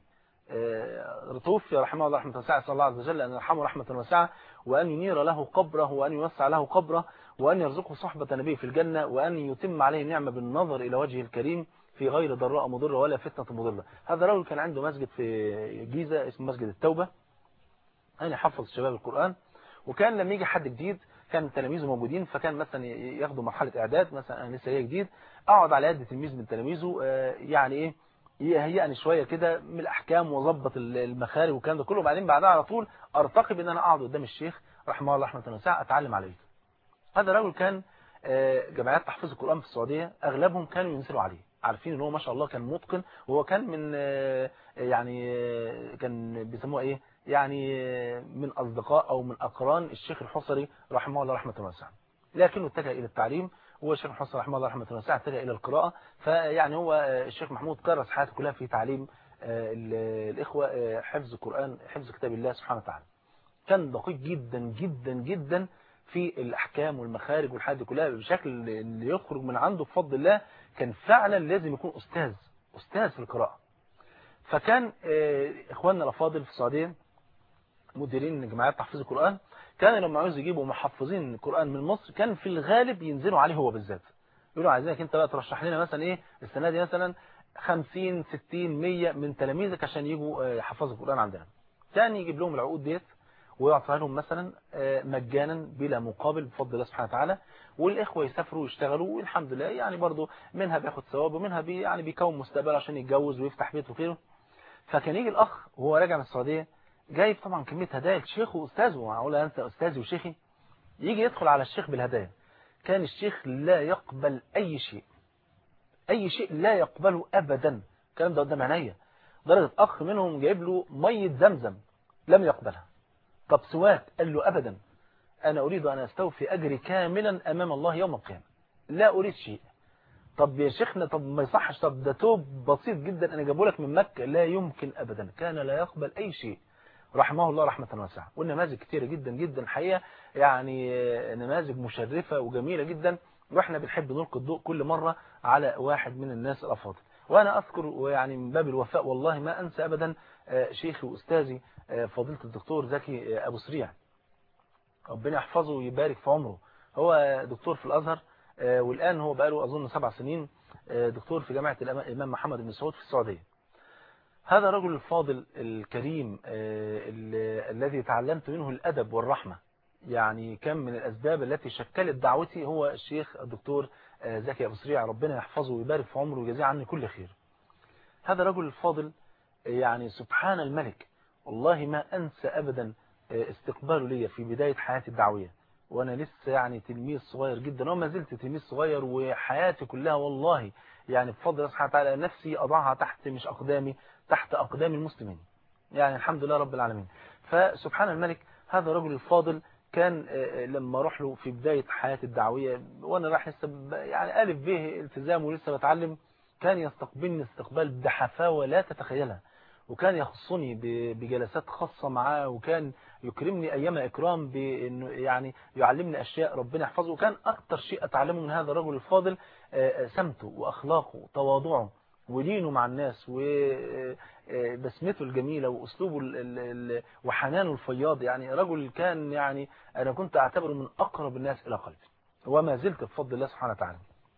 توفي رحمه الله رحمة واسعة صلى الله عز وجل أن يرحمه رحمة واسعة وأن ينير له قبره وأن يوسع له قبره وأن يرزقه صحبة نبيه في الجنة وأن يتم عليه نعمة بالنظر إلى وجهه الكريم في غير ضراء مضرة ولا فتنة مضرة هذا رجل كان عنده مسجد في جيزة اسمه مسجد التوبة أنا حفظ شباب القرآن وكان لما يجي حد جديد كان تلاميذه موجودين فكان مثلا ياخدوا مرحلة إعداد مثلا أنا لسه جاي جديد أقعد على يد تلميذ من تلاميذه يعني إيه يهيئني شوية كده من الأحكام وظبط المخارج والكلام ده كله وبعدين بعدها على طول أرتقي بأن أنا أقعد قدام الشيخ رحمه الله رحمة واسعة أتعلم عليه هذا الرجل كان جمعيات تحفيظ القرآن في السعودية أغلبهم كانوا ينزلوا عليه عارفين ان هو ما شاء الله كان متقن وهو كان من يعني كان بيسموه ايه يعني من اصدقاء او من اقران الشيخ الحصري رحمه الله رحمه واسعه لكنه اتجه الى التعليم هو الشيخ الحصري رحمه الله رحمه واسعه اتجه الى القراءه فيعني هو الشيخ محمود كرس حياته كلها في تعليم الاخوه حفظ القران حفظ كتاب الله سبحانه وتعالى كان دقيق جدا جدا جدا في الأحكام والمخارج والحاجات دي كلها بشكل اللي يخرج من عنده بفضل الله كان فعلا لازم يكون أستاذ أستاذ في القراءة فكان إخواننا الأفاضل في السعودية مديرين جماعات تحفيظ القرآن كانوا لما عاوز يجيبوا محفظين القرآن من مصر كان في الغالب ينزلوا عليه هو بالذات يقولوا عايزينك انت بقى ترشح لنا مثلا ايه السنه دي مثلا 50 60 100 من تلاميذك عشان يجوا يحفظوا القرآن عندنا كان يجيب لهم العقود ديت ويعطيها لهم مثلا مجانا بلا مقابل بفضل الله سبحانه وتعالى والإخوة يسافروا ويشتغلوا والحمد لله يعني برضو منها بياخد ثواب ومنها بي يعني بيكون مستقبل عشان يتجوز ويفتح بيت وغيره فكان يجي الأخ وهو راجع من السعودية جايب طبعا كمية هدايا لشيخه وأستاذه معقول أنت أستاذي وشيخي يجي يدخل على الشيخ بالهدايا كان الشيخ لا يقبل أي شيء أي شيء لا يقبله أبدا الكلام ده قدام عينيا درجة أخ منهم جايب له مية زمزم لم يقبلها طب سواك قال له أبدا أنا أريد أن أستوفي أجري كاملا أمام الله يوم القيامة لا أريد شيء طب يا شيخنا طب ما يصحش طب ده توب بسيط جدا أنا جابه لك من مكة لا يمكن أبدا كان لا يقبل أي شيء رحمه الله رحمة واسعة والنماذج كتيرة جدا جدا الحقيقة يعني نماذج مشرفة وجميلة جدا واحنا بنحب نلقي الضوء كل مرة على واحد من الناس الأفاضل وأنا أذكر ويعني من باب الوفاء والله ما أنسى أبدا شيخي وأستاذي فضيلة الدكتور زكي أبو سريع ربنا يحفظه ويبارك في عمره هو دكتور في الأزهر والآن هو بقاله أظن سبع سنين دكتور في جامعة الإمام محمد بن سعود في السعودية هذا رجل الفاضل الكريم الذي تعلمت منه الأدب والرحمة يعني كان من الأسباب التي شكلت دعوتي هو الشيخ الدكتور زكي أبو سريع ربنا يحفظه ويبارك في عمره ويجزيه عني كل خير هذا رجل الفاضل يعني سبحان الملك والله ما أنسى أبدا استقباله لي في بداية حياتي الدعوية وأنا لسه يعني تلميذ صغير جدا وما زلت تلميذ صغير وحياتي كلها والله يعني بفضل الله سبحانه وتعالى نفسي أضعها تحت مش أقدامي تحت أقدام المسلمين يعني الحمد لله رب العالمين فسبحان الملك هذا رجل الفاضل كان لما اروح له في بداية حياتي الدعوية وانا راح لسه يعني الف به التزام ولسه بتعلم كان يستقبلني استقبال بحفاوة لا تتخيلها وكان يخصني بجلسات خاصة معاه وكان يكرمني أيام إكرام بأنه يعني يعلمني أشياء ربنا يحفظه وكان أكتر شيء أتعلمه من هذا الرجل الفاضل سمته وأخلاقه وتواضعه ودينه مع الناس وبسمته الجميلة وأسلوبه وحنانه الفياض يعني رجل كان يعني أنا كنت أعتبره من أقرب الناس إلى قلبي وما زلت بفضل الله سبحانه وتعالى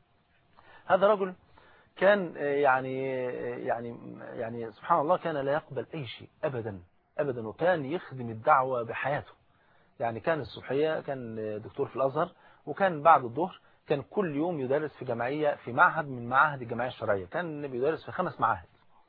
هذا رجل كان يعني يعني يعني سبحان الله كان لا يقبل أي شيء أبدا أبدا وكان يخدم الدعوة بحياته يعني كان الصبحية كان دكتور في الأزهر وكان بعد الظهر كان كل يوم يدرس في جمعية في معهد من معاهد الجمعية الشرعية كان بيدرس في خمس معاهد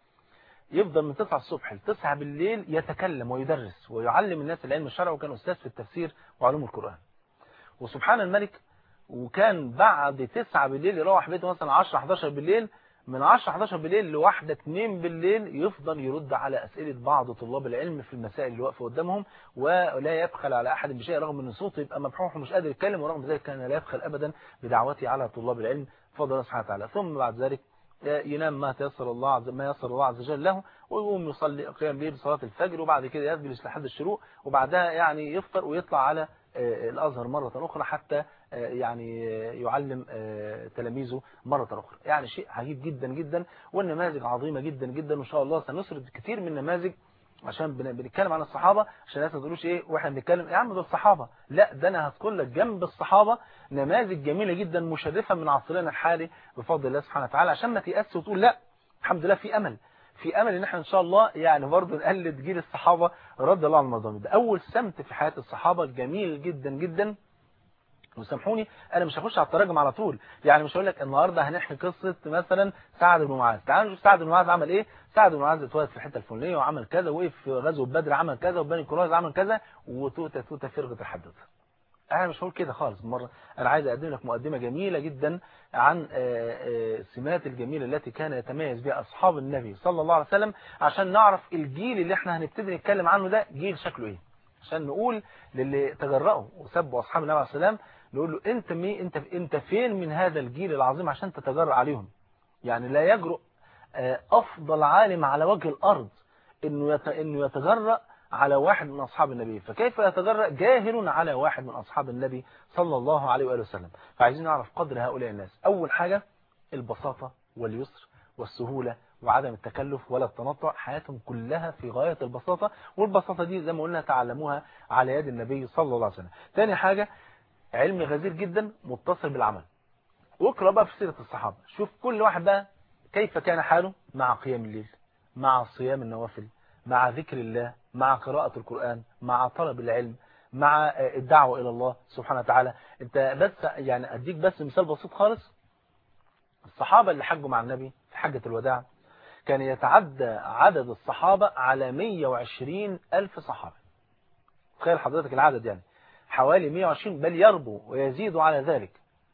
يفضل من 9 الصبح ل 9 بالليل يتكلم ويدرس ويعلم الناس العلم الشرعي وكان أستاذ في التفسير وعلوم القرآن وسبحان الملك وكان بعد 9 بالليل يروح بيته مثلا 10 11 بالليل من 10 11 بالليل لواحدة 2 بالليل يفضل يرد على أسئلة بعض طلاب العلم في المسائل اللي واقفه قدامهم ولا يبخل على أحد بشيء رغم أن صوته يبقى مبحوح ومش قادر يتكلم ورغم ذلك كان لا يبخل أبدا بدعوته على طلاب العلم بفضل الله سبحانه وتعالى ثم بعد ذلك ينام ما تيسر الله عز ما يسر الله عز وجل له ويقوم يصلي قيام ليل صلاة الفجر وبعد كده يجلس لحد الشروق وبعدها يعني يفطر ويطلع على الأزهر مرة أخرى حتى يعني يعلم تلاميذه مرة أخرى يعني شيء عجيب جدا جدا والنماذج عظيمة جدا جدا وإن شاء الله سنسرد كثير من النماذج عشان بنتكلم عن الصحابة عشان الناس ما تقولوش ايه واحنا بنتكلم يا عم دول صحابة لا ده انا هذكر لك جنب الصحابة نماذج جميلة جدا مشرفة من عصرنا الحالي بفضل الله سبحانه وتعالى عشان ما تيأس وتقول لا الحمد لله في امل في امل ان احنا ان شاء الله يعني برضه نقلد جيل الصحابة رضي الله عن المظالم ده اول سمت في حياة الصحابة الجميل جدا جدا وسامحوني انا مش هخش على التراجم على طول يعني مش هقول لك النهارده هنحكي قصه مثلا سعد بن معاذ تعالوا نشوف سعد بن معاذ عمل ايه سعد بن معاذ اتولد في الحته الفلانيه وعمل كذا وقف في غزوه بدر عمل كذا وبني قريظه عمل كذا وتوته توته فرغه الحدث انا مش هقول كده خالص مره انا عايز اقدم لك مقدمه جميله جدا عن السمات الجميله التي كان يتميز بها اصحاب النبي صلى الله عليه وسلم عشان نعرف الجيل اللي احنا هنبتدي نتكلم عنه ده جيل شكله ايه عشان نقول للي تجرأوا وسبوا اصحاب النبي عليه السلام نقول له انت مي انت انت فين من هذا الجيل العظيم عشان تتجرأ عليهم يعني لا يجرؤ افضل عالم على وجه الارض انه انه يتجرأ على واحد من اصحاب النبي فكيف يتجرأ جاهل على واحد من اصحاب النبي صلى الله عليه واله وسلم فعايزين نعرف قدر هؤلاء الناس اول حاجة البساطة واليسر والسهولة وعدم التكلف ولا التنطع حياتهم كلها في غاية البساطة والبساطة دي زي ما قلنا تعلموها على يد النبي صلى الله عليه وسلم تاني حاجة علم غزير جدا متصل بالعمل واقرا بقى في سيرة الصحابة شوف كل واحد بقى كيف كان حاله مع قيام الليل مع صيام النوافل مع ذكر الله مع قراءة القرآن مع طلب العلم مع الدعوة إلى الله سبحانه وتعالى انت بس يعني اديك بس مثال بسيط خالص الصحابة اللي حجوا مع النبي في حجة الوداع كان يتعدى عدد الصحابة على 120 ألف صحابي تخيل حضرتك العدد يعني حوالي 120 بل يربو ويزيد على ذلك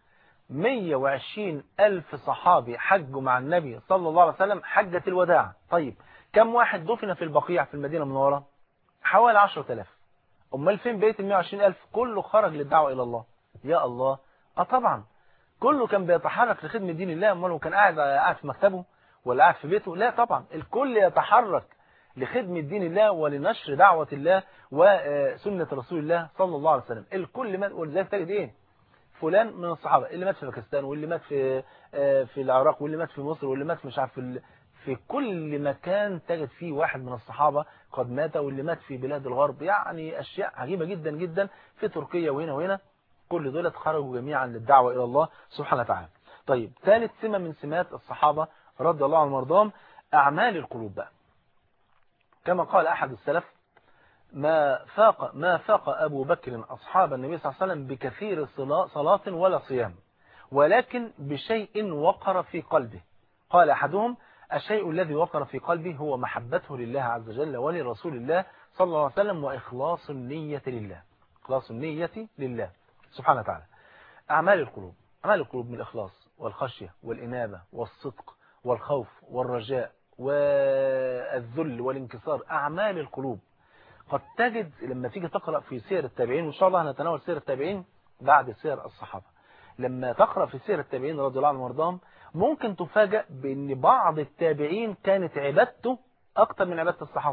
120 ألف صحابي حجوا مع النبي صلى الله عليه وسلم حجة الوداع طيب كم واحد دفن في البقيع في المدينة المنورة حوالي 10000 أمال فين بيت ال 120 ألف كله خرج للدعوة إلى الله يا الله اه طبعا كله كان بيتحرك لخدمة دين الله أمال كان قاعد قاعد في مكتبه ولا قاعد في بيته لا طبعا الكل يتحرك لخدمة دين الله ولنشر دعوة الله وسنة رسول الله صلى الله عليه وسلم الكل مات ولذلك تجد ايه فلان من الصحابة اللي مات في باكستان واللي مات في في العراق واللي مات في مصر واللي مات في مش عارف في في كل مكان تجد فيه واحد من الصحابة قد مات واللي مات في بلاد الغرب يعني أشياء عجيبة جدا جدا في تركيا وهنا وهنا كل دول خرجوا جميعا للدعوة إلى الله سبحانه وتعالى طيب ثالث سمة من سمات الصحابة رضي الله عنهم وارضاهم أعمال القلوب بقى كما قال أحد السلف ما فاق ما فاق أبو بكر أصحاب النبي صلى الله عليه وسلم بكثير صلاة ولا صيام ولكن بشيء وقر في قلبه قال أحدهم الشيء الذي وقر في قلبه هو محبته لله عز وجل ولرسول الله صلى الله عليه وسلم وإخلاص النية لله إخلاص النية لله سبحانه وتعالى أعمال القلوب أعمال القلوب من الإخلاص والخشية والإنابة والصدق والخوف والرجاء والذل والانكسار أعمال القلوب قد تجد لما تيجي تقرأ في سير التابعين وإن شاء الله هنتناول سير التابعين بعد سير الصحابة لما تقرأ في سير التابعين رضي الله عنهم وارضاهم ممكن تفاجأ بأن بعض التابعين كانت عبادته أكتر من عبادة الصحابة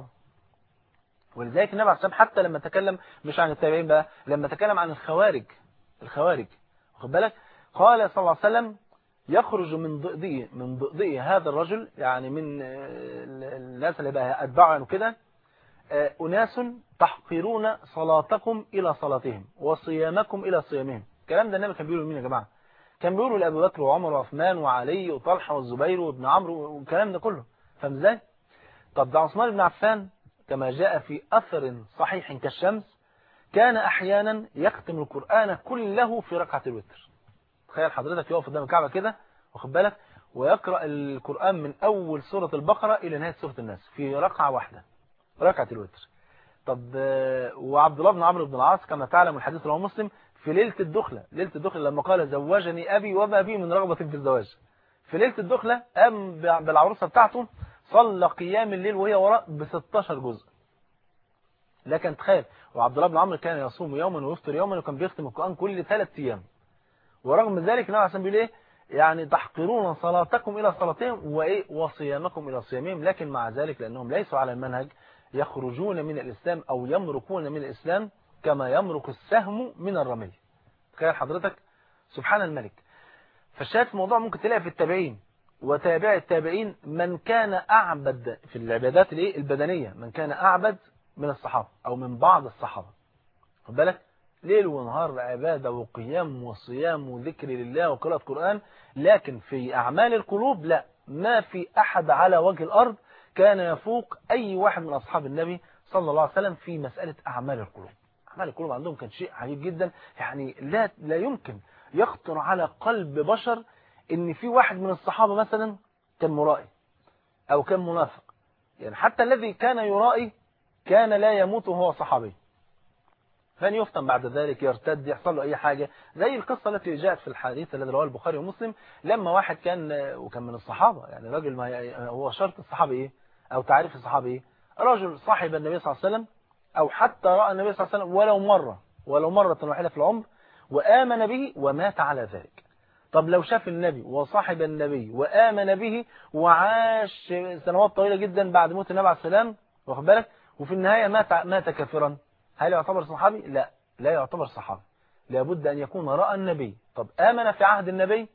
ولذلك النبي عليه الصلاة حتى لما تكلم مش عن التابعين بقى لما تكلم عن الخوارج الخوارج واخد بالك قال صلى الله عليه وسلم يخرج من ضئضئه من ضئضئه هذا الرجل يعني من الناس اللي بقى أتباعه كده أناس تحقرون صلاتكم إلى صلاتهم وصيامكم إلى صيامهم الكلام ده النبي كان بيقوله لمين يا جماعة كان بيقوله لأبي بكر وعمر وعثمان وعلي وطلحة والزبير وابن عمرو والكلام ده كله فاهم ازاي طب ده عثمان بن عفان كما جاء في أثر صحيح كالشمس كان أحيانا يختم القرآن كله في ركعة الوتر تخيل حضرتك يقف قدام الكعبة كده واخد بالك ويقرأ القرآن من أول سورة البقرة إلى نهاية سورة الناس في ركعة واحدة ركعة الوتر طب وعبد الله بن عمرو بن العاص كما تعلم الحديث رواه مسلم في ليلة الدخلة ليلة الدخلة لما قال زوجني أبي وما بي من رغبة في الزواج في ليلة الدخلة قام بالعروسة بتاعته صلى قيام الليل وهي وراء ب 16 جزء لكن تخيل وعبد الله بن عمرو كان يصوم يوما ويفطر يوما وكان بيختم القرآن كل ثلاث أيام ورغم ذلك النبي عليه بيقول ايه يعني تحقرون صلاتكم إلى صلاتهم وإيه وصيامكم إلى صيامهم لكن مع ذلك لأنهم ليسوا على المنهج يخرجون من الإسلام أو يمرقون من الإسلام كما يمرق السهم من الرمي تخيل حضرتك سبحان الملك فالشاهد في الموضوع ممكن تلاقي في التابعين وتابع التابعين من كان أعبد في العبادات الايه البدنية من كان أعبد من الصحابة أو من بعض الصحابة خد بالك ليل ونهار عبادة وقيام وصيام وذكر لله وقراءة قرآن لكن في أعمال القلوب لا ما في أحد على وجه الأرض كان يفوق أي واحد من أصحاب النبي صلى الله عليه وسلم في مسألة أعمال القلوب أعمال القلوب عندهم كان شيء عجيب جدا يعني لا لا يمكن يخطر على قلب بشر ان في واحد من الصحابة مثلا كان مرائي او كان منافق يعني حتى الذي كان يرائي كان لا يموت وهو صحابي فان يفتن بعد ذلك يرتد يحصل له اي حاجة زي القصة التي جاءت في الحديث الذي رواه البخاري ومسلم لما واحد كان وكان من الصحابة يعني راجل ما هو شرط الصحابي ايه او تعريف الصحابي ايه رجل صاحب النبي صلى الله عليه وسلم او حتى رأى النبي صلى الله عليه وسلم ولو مرة ولو مرة واحدة في العمر وآمن به ومات على ذلك طب لو شاف النبي وصاحب النبي وآمن به وعاش سنوات طويلة جدا بعد موت النبي عليه السلام واخد بالك وفي النهاية مات مات كافرا هل يعتبر صحابي لا لا يعتبر صحابي لابد أن يكون رأى النبي طب آمن في عهد النبي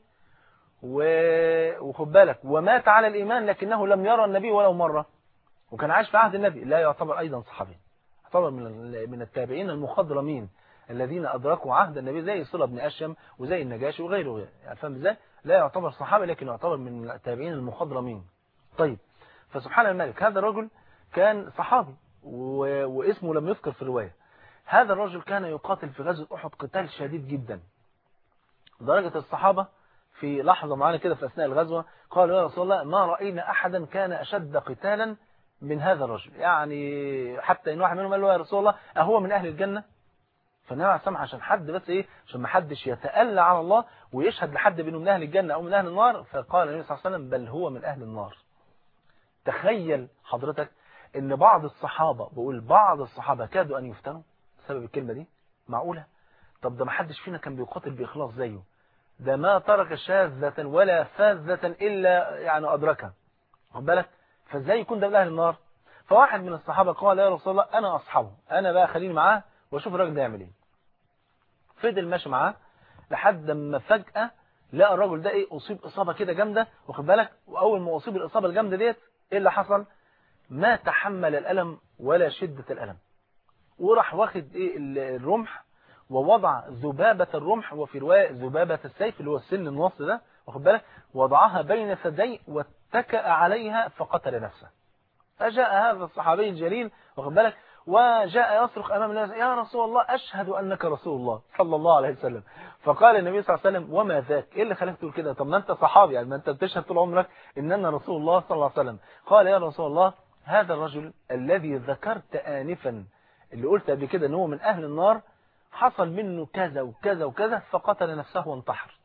وخد بالك ومات على الإيمان لكنه لم يرى النبي ولو مرة وكان عايش في عهد النبي لا يعتبر أيضا صحابي يعتبر من من التابعين المخضرمين الذين أدركوا عهد النبي زي صلة بن أشم وزي النجاشي وغيره وغيره يعني فاهم ازاي لا يعتبر صحابي لكن يعتبر من التابعين المخضرمين طيب فسبحان الملك هذا الرجل كان صحابي و... واسمه لم يذكر في الرواية هذا الرجل كان يقاتل في غزوة أحد قتال شديد جدا درجة الصحابة في لحظة معانا كده في أثناء الغزوة قالوا يا رسول الله ما رأينا أحدا كان أشد قتالا من هذا الرجل يعني حتى إن واحد منهم قال له يا رسول الله أهو من أهل الجنة فالنبي عليه الصلاه عشان حد بس ايه عشان ما حدش يتألى على الله ويشهد لحد بانه من اهل الجنه او من اهل النار فقال النبي صلى الله عليه وسلم بل هو من اهل النار تخيل حضرتك ان بعض الصحابه بقول بعض الصحابه كادوا ان يفتنوا بسبب الكلمه دي معقوله طب ده ما حدش فينا كان بيقاتل باخلاص زيه ده ما ترك شاذة ولا فاذة الا يعني ادركها خد بالك فازاي يكون ده من اهل النار فواحد من الصحابة قال يا رسول الله أنا أصحابه أنا بقى خليني معاه وأشوف الراجل ده يعمل إيه فضل ماشي معاه لحد ما فجأة لقى الراجل ده إيه أصيب إصابة كده جامدة واخد بالك وأول ما أصيب الإصابة الجامدة ديت إيه اللي حصل ما تحمل الألم ولا شدة الألم وراح واخد إيه الرمح ووضع ذبابة الرمح وفي رواية ذبابة السيف اللي هو السن النص ده واخد بالك وضعها بين ثدي واتكأ عليها فقتل نفسه فجاء هذا الصحابي الجليل واخد بالك وجاء يصرخ أمام الناس يا رسول الله أشهد أنك رسول الله صلى الله عليه وسلم فقال النبي صلى الله عليه وسلم وما ذاك إيه اللي خلاك تقول كده طب ما أنت صحابي يعني ما أنت بتشهد طول عمرك إن أنا رسول الله صلى الله عليه وسلم قال يا رسول الله هذا الرجل الذي ذكرت آنفا اللي قلت قبل كده ان هو من أهل النار حصل منه كذا وكذا وكذا فقتل نفسه وانتحر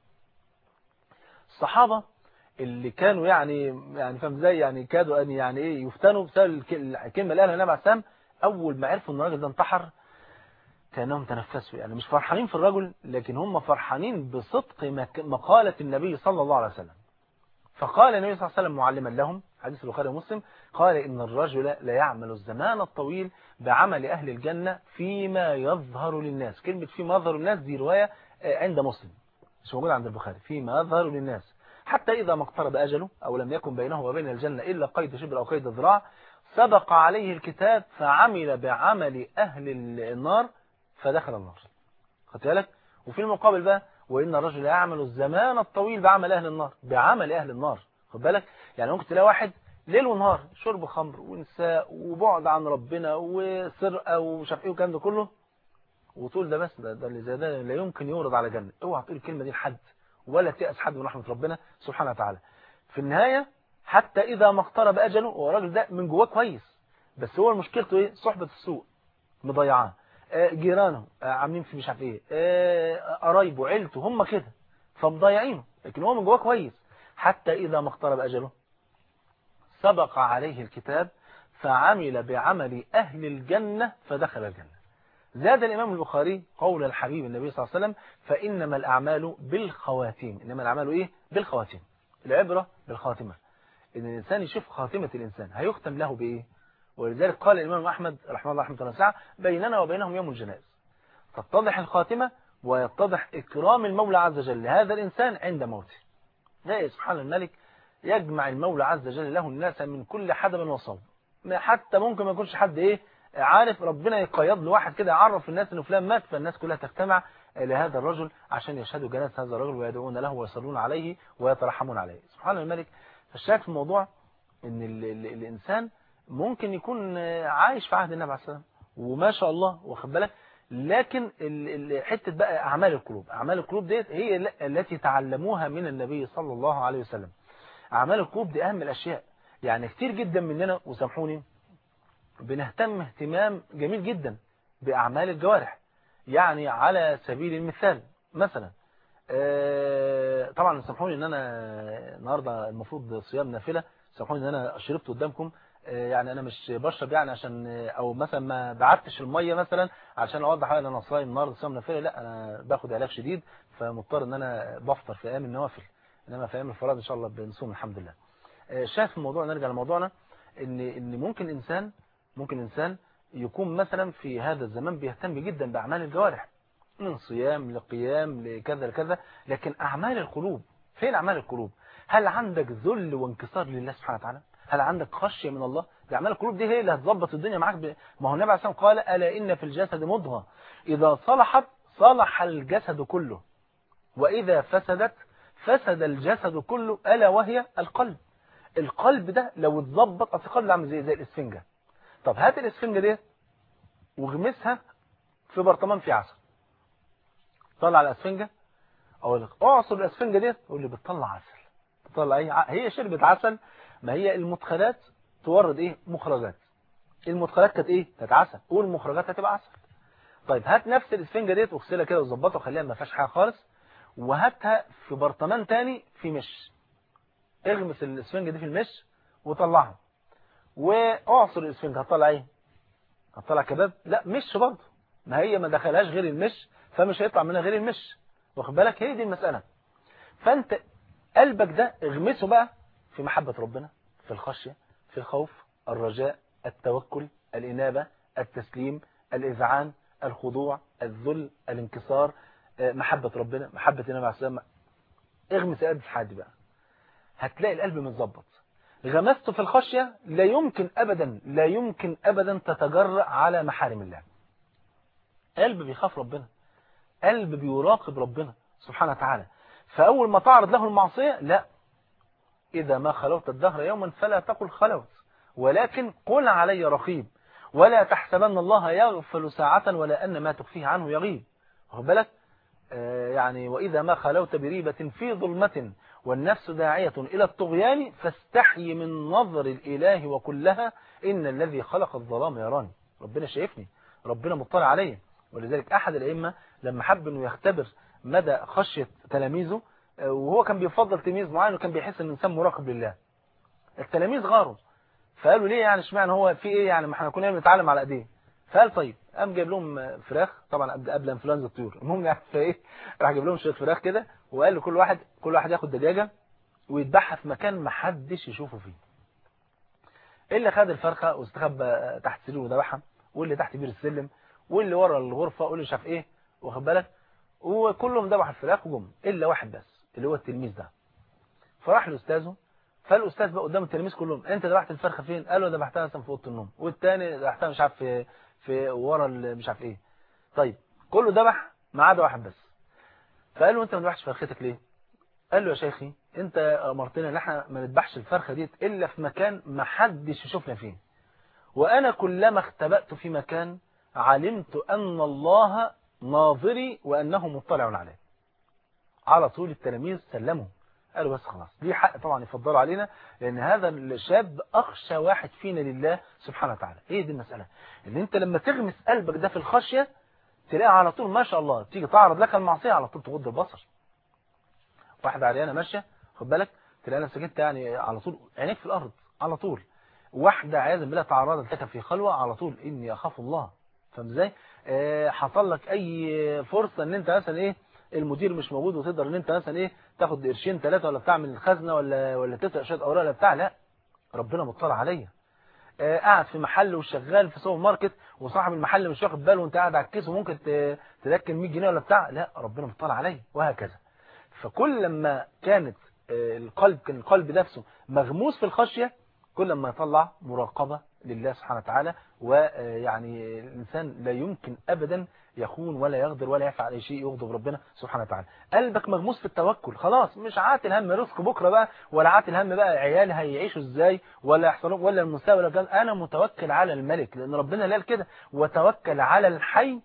الصحابة اللي كانوا يعني يعني فاهم ازاي يعني كادوا ان يعني ايه يفتنوا بسبب الكلمه اللي قالها النبي عليه السلام اول ما عرفوا ان الراجل ده انتحر كانهم تنفسوا يعني مش فرحانين في الرجل لكن هم فرحانين بصدق مقالة النبي صلى الله عليه وسلم فقال النبي صلى الله عليه وسلم معلما لهم حديث البخاري ومسلم قال إن الرجل لا يعمل الزمان الطويل بعمل أهل الجنة فيما يظهر للناس كلمة فيما يظهر للناس دي رواية عند مسلم مش موجودة عند البخاري فيما يظهر للناس حتى إذا ما اقترب أجله أو لم يكن بينه وبين الجنة إلا قيد شبر أو قيد ذراع سبق عليه الكتاب فعمل بعمل أهل النار فدخل النار خدت بالك وفي المقابل بقى وإن الرجل يعمل الزمان الطويل بعمل أهل النار بعمل أهل النار خد بالك يعني ممكن تلاقي واحد ليل ونهار شرب خمر ونساء وبعد عن ربنا وسرقة ومش عارف ايه والكلام ده كله وتقول ده بس ده, ده اللي زي ده لا يمكن يورد على جنة اوعى تقول الكلمة دي لحد ولا تيأس حد من رحمة ربنا سبحانه وتعالى في النهاية حتى إذا ما اقترب أجله هو الراجل ده من جواه كويس بس هو مشكلته ايه صحبة السوء مضيعاه جيرانه عاملين في مش عارف ايه قرايبه عيلته هم كده فمضيعينه لكن هو من جواه كويس حتى إذا ما اقترب أجله سبق عليه الكتاب فعمل بعمل أهل الجنة فدخل الجنة زاد الإمام البخاري قول الحبيب النبي صلى الله عليه وسلم فإنما الأعمال بالخواتيم إنما الأعمال إيه؟ بالخواتيم العبرة بالخاتمة إن الإنسان يشوف خاتمة الإنسان هيختم له بإيه ولذلك قال الإمام أحمد رحمه الله رحمه الله سعى بيننا وبينهم يوم الجنائز تتضح الخاتمة ويتضح إكرام المولى عز وجل لهذا الإنسان عند موته لا سبحان الملك يجمع المولى عز وجل له الناس من كل حدب وصوب حتى ممكن ما يكونش حد ايه عارف ربنا يقيض له واحد كده يعرف الناس انه فلان مات فالناس كلها تجتمع لهذا الرجل عشان يشهدوا جنازة هذا الرجل ويدعون له ويصلون عليه ويترحمون عليه سبحان الملك فالشاهد في الموضوع ان ال ال الانسان ممكن يكون عايش في عهد النبي عليه السلام وما شاء الله واخد بالك لكن حتة بقى أعمال القلوب أعمال القلوب ديت هي التي تعلموها من النبي صلى الله عليه وسلم أعمال القلوب دي أهم الأشياء يعني كتير جدا مننا وسامحوني بنهتم اهتمام جميل جدا بأعمال الجوارح يعني على سبيل المثال مثلا طبعا سامحوني ان انا النهارده المفروض صيام نافله سامحوني ان انا شربت قدامكم يعني انا مش بشرب يعني عشان او مثلا ما بعتش الميه مثلا عشان اوضح ان انا صايم النهارده صيام نافله لا انا باخد علاج شديد فمضطر ان انا بفطر في ايام النوافل انما في ايام الفرائض ان شاء الله بنصوم الحمد لله شايف الموضوع نرجع لموضوعنا ان ان ممكن انسان ممكن انسان يكون مثلا في هذا الزمان بيهتم جدا باعمال الجوارح من صيام لقيام لكذا لكذا لكن اعمال القلوب فين اعمال القلوب هل عندك ذل وانكسار لله سبحانه وتعالى هل عندك خشيه من الله دي اعمال القلوب دي هي اللي هتظبط الدنيا معاك ب... ما هو النبي عليه الصلاه قال الا ان في الجسد مضغه اذا صلحت صلح الجسد كله واذا فسدت فسد الجسد كله الا وهي القلب القلب ده لو اتظبط اصل القلب عامل زي زي الاسفنجه طب هات الاسفنجه دي واغمسها في برطمان فيه عسل طلع الاسفنجه اقول لك اعصر الاسفنجه دي تقول لي بتطلع عسل بتطلع ايه هي شربت عسل ما هي المدخلات تورد ايه مخرجات المدخلات كانت ايه كانت عسل والمخرجات هتبقى عسل طيب هات نفس الاسفنجه ديت واغسلها كده وظبطها وخليها ما فيهاش حاجه خالص وهاتها في برطمان تاني في مش اغمس الاسفنجه دي في المش وطلعها واعصر الاسفنجه هتطلع ايه هتطلع كباب لا مش برضه ما هي ما دخلهاش غير المش فمش هيطلع منها غير المش واخد بالك هي دي المساله فانت قلبك ده اغمسه بقى في محبه ربنا في الخشيه في الخوف الرجاء التوكل الإنابة التسليم الإذعان الخضوع الذل الانكسار محبة ربنا محبة النبي عليه السلام اغمس قلب في حد بقى هتلاقي القلب متظبط غمست في الخشية لا يمكن أبدا لا يمكن أبدا تتجرأ على محارم الله قلب بيخاف ربنا قلب بيراقب ربنا سبحانه وتعالى فأول ما تعرض له المعصية لا إذا ما خلوت الدهر يوما فلا تقل خلوت ولكن قل علي رقيب ولا تحسبن الله يغفل ساعة ولا أن ما تخفيه عنه يغيب واخد بالك آه يعني وإذا ما خلوت بريبة في ظلمة والنفس داعية إلى الطغيان فاستحي من نظر الإله وكلها إن الذي خلق الظلام يراني ربنا شايفني ربنا مطلع علي ولذلك أحد الأئمة لما حب أنه يختبر مدى خشية تلاميذه وهو كان بيفضل تلميذ معين وكان بيحس ان الانسان مراقب لله التلاميذ غاروا فقالوا ليه يعني اشمعنى هو في ايه يعني ما احنا كنا بنتعلم على ايديه فقال طيب قام جايب لهم فراخ طبعا قبل قبل انفلونزا الطيور المهم يعني فايه راح جايب لهم شويه فراخ كده وقال لكل واحد كل واحد ياخد دجاجه ويذبحها في مكان ما حدش يشوفه فيه اللي خد الفرخه واستخبى تحت سريره وذبحها واللي تحت بير السلم واللي ورا الغرفه واللي مش عارف ايه واخد بالك وكلهم ذبحوا الفراخ وجم الا واحد بس اللي هو التلميذ ده فراح لاستاذه فالاستاذ بقى قدام التلاميذ كلهم انت ذبحت الفرخه فين قال له ذبحتها مثلا في اوضه النوم والتاني ذبحتها مش عارف في في ورا مش عارف ايه طيب كله ذبح ما عدا واحد بس فقال له انت ما ذبحتش فرختك ليه قال له يا شيخي انت امرتنا ان احنا ما نذبحش الفرخه ديت الا في مكان ما حدش يشوفنا فيه وانا كلما اختبأت في مكان علمت ان الله ناظري وانه مطلع عليه على طول التلاميذ سلموا قالوا بس خلاص دي حق طبعا يفضلوا علينا لان هذا الشاب اخشى واحد فينا لله سبحانه وتعالى ايه دي المسألة ان انت لما تغمس قلبك ده في الخشية تلاقي على طول ما شاء الله تيجي تعرض لك المعصية على طول تغض البصر واحدة عريانة ماشية خد بالك تلاقي نفسك انت يعني على طول عينيك في الارض على طول واحدة عياذا بالله تعرضت لك في خلوة على طول اني اخاف الله فاهم ازاي اه حصل لك اي فرصة ان انت مثلا ايه المدير مش موجود وتقدر ان انت مثلا ايه تاخد قرشين ثلاثة ولا بتاع من الخزنة ولا ولا تسرق شويه اوراق ولا بتاع لا ربنا مطلع عليا آه قاعد في محل وشغال في سوبر ماركت وصاحب المحل مش واخد باله وانت قاعد على الكيس وممكن تركن 100 جنيه ولا بتاع لا ربنا مطلع عليا وهكذا فكل لما كانت آه القلب كان القلب نفسه مغموس في الخشية كل ما يطلع مراقبة لله سبحانه وتعالى ويعني الإنسان لا يمكن أبدا يخون ولا يغدر ولا يفعل أي شيء يغضب ربنا سبحانه وتعالى قلبك مغموس في التوكل خلاص مش عاتل هم رزق بكرة بقى ولا عاتل هم بقى عيالي هيعيشوا ازاي ولا يحصلوا ولا المساوي ولا كذا أنا متوكل على الملك لأن ربنا قال كده وتوكل على الحي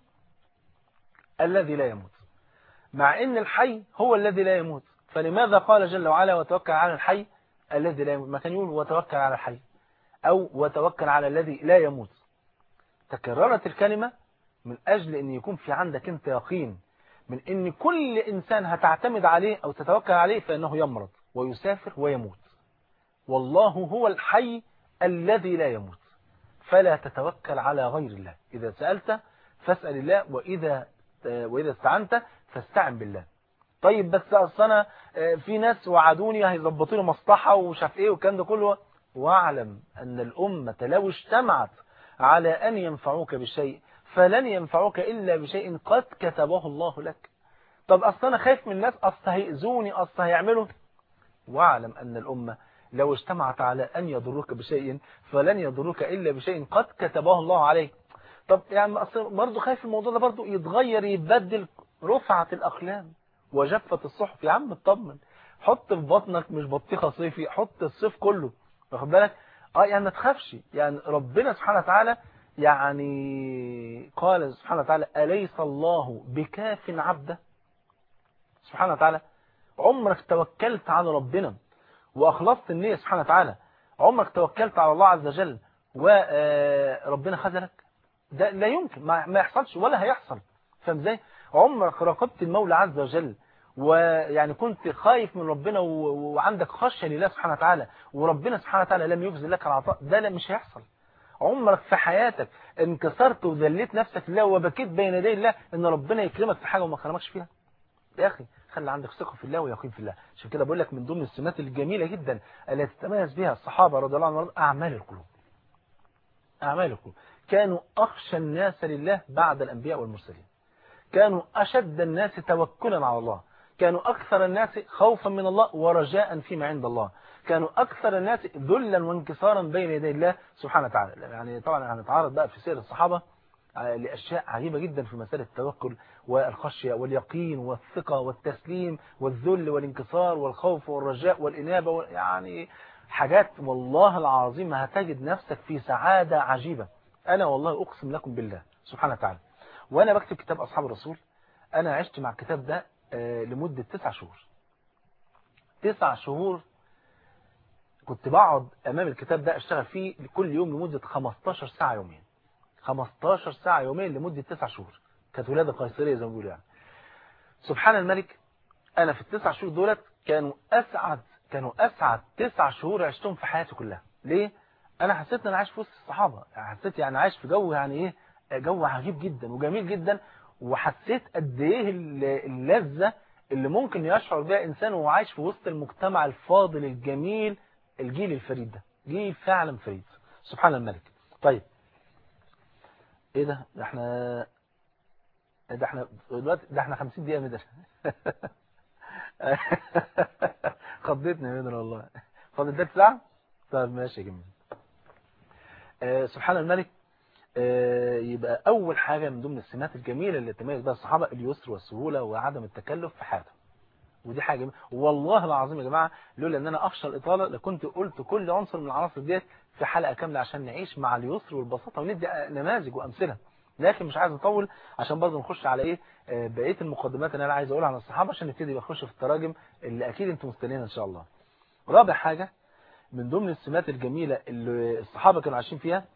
الذي لا يموت مع ان الحي هو الذي لا يموت فلماذا قال جل وعلا وتوكل على الحي الذي لا يموت ما كان يقول وتوكل على الحي أو وتوكل على الذي لا يموت تكررت الكلمة من أجل أن يكون في عندك أنت يقين من أن كل إنسان هتعتمد عليه أو تتوكل عليه فإنه يمرض ويسافر ويموت والله هو الحي الذي لا يموت فلا تتوكل على غير الله إذا سألت فاسأل الله وإذا وإذا استعنت فاستعن بالله طيب بس أصل أنا في ناس وعدوني هيظبطوا لي مصلحة ومش عارف إيه والكلام ده كله واعلم أن الأمة لو اجتمعت على أن ينفعوك بشيء فلن ينفعوك إلا بشيء قد كتبه الله لك طب أصل أنا خايف من الناس أصل هيأذوني أصل هيعملوا واعلم أن الأمة لو اجتمعت على أن يضروك بشيء فلن يضروك إلا بشيء قد كتبه الله عليك طب يعني أصل برضه خايف الموضوع ده برضه يتغير يتبدل رفعت الأقلام وجفت الصحف يا عم اطمن حط في بطنك مش بطيخة صيفي حط الصيف كله واخد بالك اه يعني ما تخافش يعني ربنا سبحانه وتعالى يعني قال سبحانه وتعالى أليس الله بكاف عبده سبحانه وتعالى عمرك توكلت على ربنا وأخلصت النية سبحانه وتعالى عمرك توكلت على الله عز وجل وربنا خذلك ده لا يمكن ما يحصلش ولا هيحصل فاهم ازاي عمرك راقبت المولى عز وجل ويعني كنت خايف من ربنا وعندك خشية لله سبحانه وتعالى وربنا سبحانه وتعالى لم يجزل لك العطاء ده لا مش هيحصل عمرك في حياتك انكسرت وذليت نفسك لله وبكيت بين يدي الله ان ربنا يكرمك في حاجة وما كرمكش فيها يا أخي خلي عندك ثقة في الله ويقين في الله عشان كده بقول لك من ضمن السمات الجميلة جدا التي تتميز بها الصحابة رضي الله عنهم أعمال القلوب أعمال القلوب كانوا أخشى الناس لله بعد الأنبياء والمرسلين كانوا أشد الناس توكلا على الله كانوا أكثر الناس خوفا من الله ورجاء فيما عند الله كانوا أكثر الناس ذلا وانكسارا بين يدي الله سبحانه وتعالى يعني طبعا هنتعرض بقى في سير الصحابة لأشياء عجيبة جدا في مسألة التوكل والخشية واليقين والثقة والتسليم والذل والانكسار والخوف والرجاء والإنابة يعني حاجات والله العظيم هتجد نفسك في سعادة عجيبة أنا والله أقسم لكم بالله سبحانه وتعالى وأنا بكتب كتاب أصحاب الرسول أنا عشت مع الكتاب ده لمدة تسع شهور تسع شهور كنت بقعد أمام الكتاب ده أشتغل فيه كل يوم لمدة 15 ساعة يوميا 15 ساعة يوميا لمدة تسع شهور كانت ولادة قيصرية زي ما بيقولوا يعني سبحان الملك أنا في التسع شهور دولت كانوا أسعد كانوا أسعد تسع شهور عشتهم في حياتي كلها ليه؟ أنا حسيت أن أنا عايش في وسط الصحابة عسيت يعني عايش في جو يعني إيه جو عجيب جدا وجميل جدا وحسيت قد إيه اللذة اللي ممكن يشعر بها إنسان وهو عايش في وسط المجتمع الفاضل الجميل الجيل الفريد ده جيل فعلا فريد سبحان الملك طيب ايه ده ده احنا ده احنا دلوقتي ده احنا 50 دقيقه مدر خضتني يا مدر والله فاضل ده ساعه طيب ماشي يا جميل آه سبحان الملك آه يبقى اول حاجه من ضمن السمات الجميله اللي تميز بها الصحابه اليسر والسهوله وعدم التكلف في حياتهم ودي حاجة جميلة. والله العظيم يا جماعة لولا ان انا اخشى الاطالة لكنت قلت كل عنصر من العناصر ديت في حلقة كاملة عشان نعيش مع اليسر والبساطة وندي نماذج وامثلة لكن مش عايز اطول عشان برضه نخش على ايه بقيه المقدمات اللي انا عايز اقولها عن الصحابه عشان نبتدي نخش في التراجم اللي اكيد انتم مستنيين ان شاء الله رابع حاجه من ضمن السمات الجميله اللي الصحابه كانوا عايشين فيها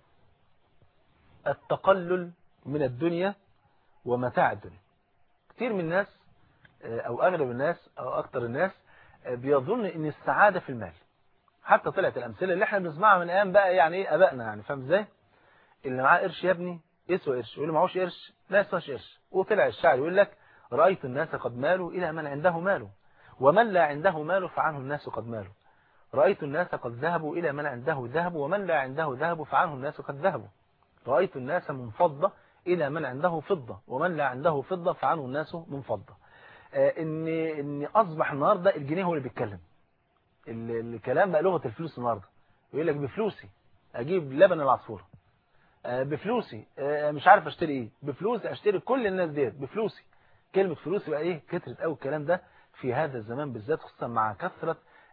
التقلل من الدنيا ومتاع الدنيا كتير من الناس او اغلب الناس او اكتر الناس بيظن ان السعاده في المال حتى طلعت الامثله اللي احنا بنسمعها من ايام بقى يعني ايه ابائنا يعني فاهم ازاي اللي معاه قرش يا ابني يسوى قرش واللي معهوش قرش لا يسواش قرش وطلع الشاعر يقول لك رأيت الناس قد مالوا إلى من عنده مال ومن لا عنده مال فعنه الناس قد مالوا رأيت الناس قد ذهبوا إلى من عنده ذهب ومن لا عنده ذهب فعنه الناس قد ذهبوا رأيت الناس من فضة إلى من عنده فضة ومن لا عنده فضة فعنه الناس من فضة آه إن, إن أصبح النهاردة الجنيه هو اللي بيتكلم الكلام بقى لغة الفلوس النهاردة يقول لك بفلوسي أجيب لبن العصفورة بفلوسي مش عارف اشتري ايه بفلوسي اشتري كل الناس ديت بفلوسي كلمة فلوسي بقى ايه كترت قوي الكلام ده في هذا الزمان بالذات خصوصا مع كثرة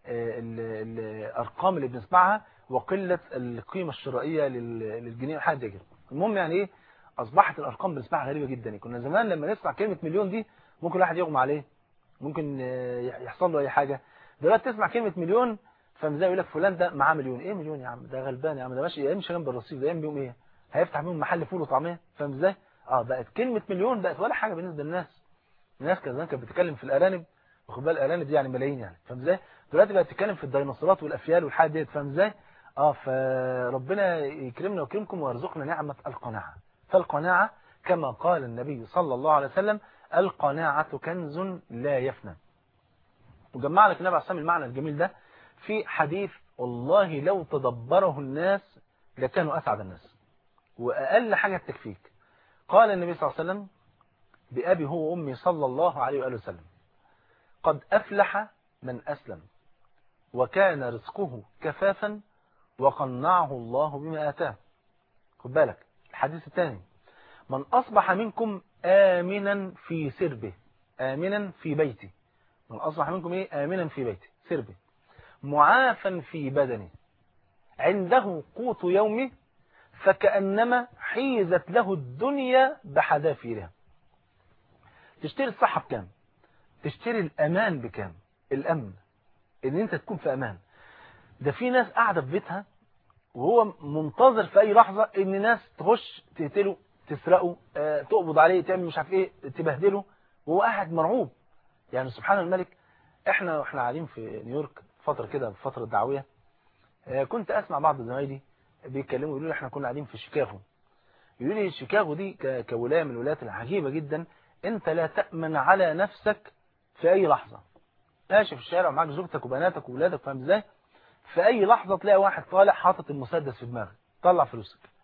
الارقام اللي بنسمعها وقلة القيمة الشرائية للجنيه حاجة زي كده المهم يعني ايه اصبحت الارقام بنسمعها غريبة جدا كنا زمان لما نسمع كلمة مليون دي ممكن واحد يغمى عليه ممكن يحصل له اي حاجة دلوقتي تسمع كلمة مليون فمزاي يقول لك فلان ده معاه مليون ايه مليون يا عم ده غلبان يا عم ده ماشي يمشي جنب الرصيف ده يعمل بيهم ايه هيفتح بيهم محل فول وطعميه فاهم ازاي اه بقت كلمة مليون بقت ولا حاجة بالنسبة للناس الناس كانت كانت بتتكلم في الارانب واخد بالك الارانب دي يعني ملايين يعني فاهم ازاي دلوقتي بقت تتكلم في الديناصورات والافيال والحاجات ديت فاهم ازاي اه فربنا يكرمنا ويكرمكم ويرزقنا نعمة القناعة فالقناعة كما قال النبي صلى الله عليه وسلم القناعة كنز لا يفنى وجمع لك النبي عليه الصلاة المعنى الجميل ده في حديث والله لو تدبره الناس لكانوا أسعد الناس وأقل حاجة تكفيك قال النبي صلى الله عليه وسلم بأبي هو وأمي صلى الله عليه وآله وسلم قد أفلح من أسلم وكان رزقه كفافا وقنعه الله بما آتاه خد بالك الحديث الثاني من أصبح منكم آمنا في سربه آمنا في بيته من أصبح منكم إيه آمنا في بيته سربه معافا في بدنه عنده قوت يومه فكأنما حيزت له الدنيا بحذافيرها تشتري الصحة بكام تشتري الأمان بكام الأمن ان انت تكون في أمان ده في ناس قاعدة في بيتها وهو منتظر في أي لحظة ان ناس تخش تقتله تسرقه اه تقبض عليه تعمل مش عارف ايه تبهدله وهو قاعد مرعوب يعني سبحان الملك احنا واحنا قاعدين في نيويورك فترة كده فترة دعوية اه كنت اسمع بعض زمايلي بيتكلموا يقولوا لي احنا كنا قاعدين في شيكاغو يقولوا لي شيكاغو دي كولاية من الولايات العجيبة جدا انت لا تأمن على نفسك في اي لحظة ماشي في الشارع ومعاك زوجتك وبناتك وولادك فاهم ازاي في اي لحظة تلاقي واحد طالع حاطط المسدس في دماغك طلع فلوسك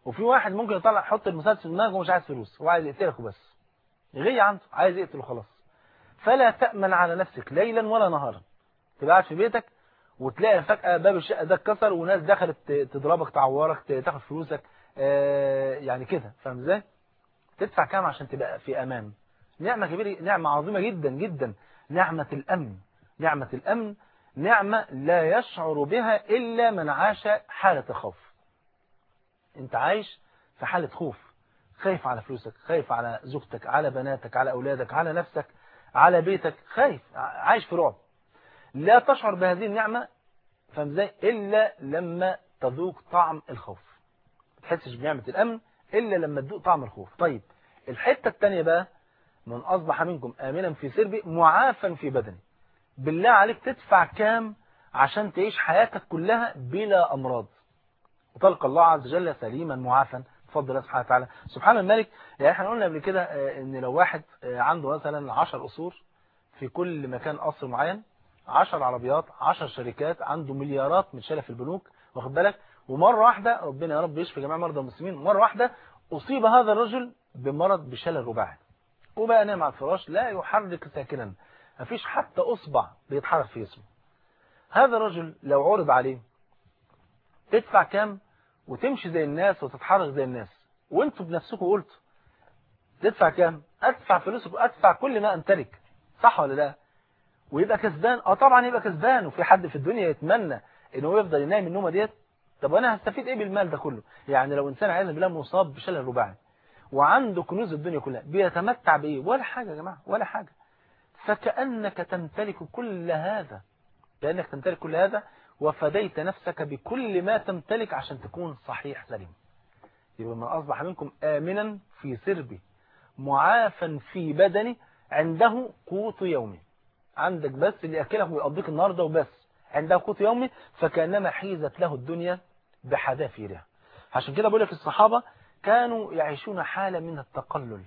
وفي واحد ممكن يطلع يحط المسدس في دماغه ومش عايز فلوس هو عايز يقتلك وبس غي عنده عايز يقتله خلاص فلا تأمن على نفسك ليلا ولا نهارا تبقى قاعد في بيتك وتلاقي فجأة باب الشقة ده اتكسر وناس دخلت تضربك تعورك تاخد فلوسك آه يعني كده فاهم ازاي تدفع كام عشان تبقى في امان نعمة كبيرة نعمة عظيمة جدا جدا نعمة الامن نعمة الامن نعمة لا يشعر بها الا من عاش حالة الخوف انت عايش في حالة خوف خايف على فلوسك خايف على زوجتك على بناتك على اولادك على نفسك على بيتك خايف عايش في رعب لا تشعر بهذه النعمة فاهم ازاي الا لما تذوق طعم الخوف ما تحسش بنعمة الامن الا لما تذوق طعم الخوف طيب الحتة الثانيه بقى من اصبح منكم امنا في سربي معافا في بدني بالله عليك تدفع كام عشان تعيش حياتك كلها بلا امراض وتلقى الله عز وجل سليما معافا بفضل الله سبحانه وتعالى سبحان الملك يعني احنا قلنا قبل كده ان لو واحد عنده مثلا 10 قصور في كل مكان قصر معين 10 عربيات 10 شركات عنده مليارات متشاله في البنوك واخد بالك ومره واحده ربنا يا رب يشفي جميع مرضى المسلمين مره واحده اصيب هذا الرجل بمرض بشلل رباعي وبقى نام على الفراش لا يحرك ساكنا مفيش حتى اصبع بيتحرك في جسمه هذا الرجل لو عرض عليه تدفع كام وتمشي زي الناس وتتحرك زي الناس وانتوا بنفسكم قلتوا تدفع كام ادفع فلوسك ادفع كل ما امتلك صح ولا لا ويبقى كسبان اه طبعا يبقى كسبان وفي حد في الدنيا يتمنى ان هو يفضل ينام النومه ديت طب انا هستفيد ايه بالمال ده كله يعني لو انسان عايز بالله مصاب بشلل رباعي وعنده كنوز الدنيا كلها بيتمتع بايه ولا حاجه يا جماعه ولا حاجه فكانك تمتلك كل هذا كانك تمتلك كل هذا وفديت نفسك بكل ما تمتلك عشان تكون صحيح سليم يبقى من اصبح منكم امنا في سربه معافا في بدنه عنده قوت يومه عندك بس اللي ياكلك ويقضيك النهارده وبس عنده قوت يومي فكانما حيزت له الدنيا بحذافيرها عشان كده بقول لك الصحابه كانوا يعيشون حاله من التقلل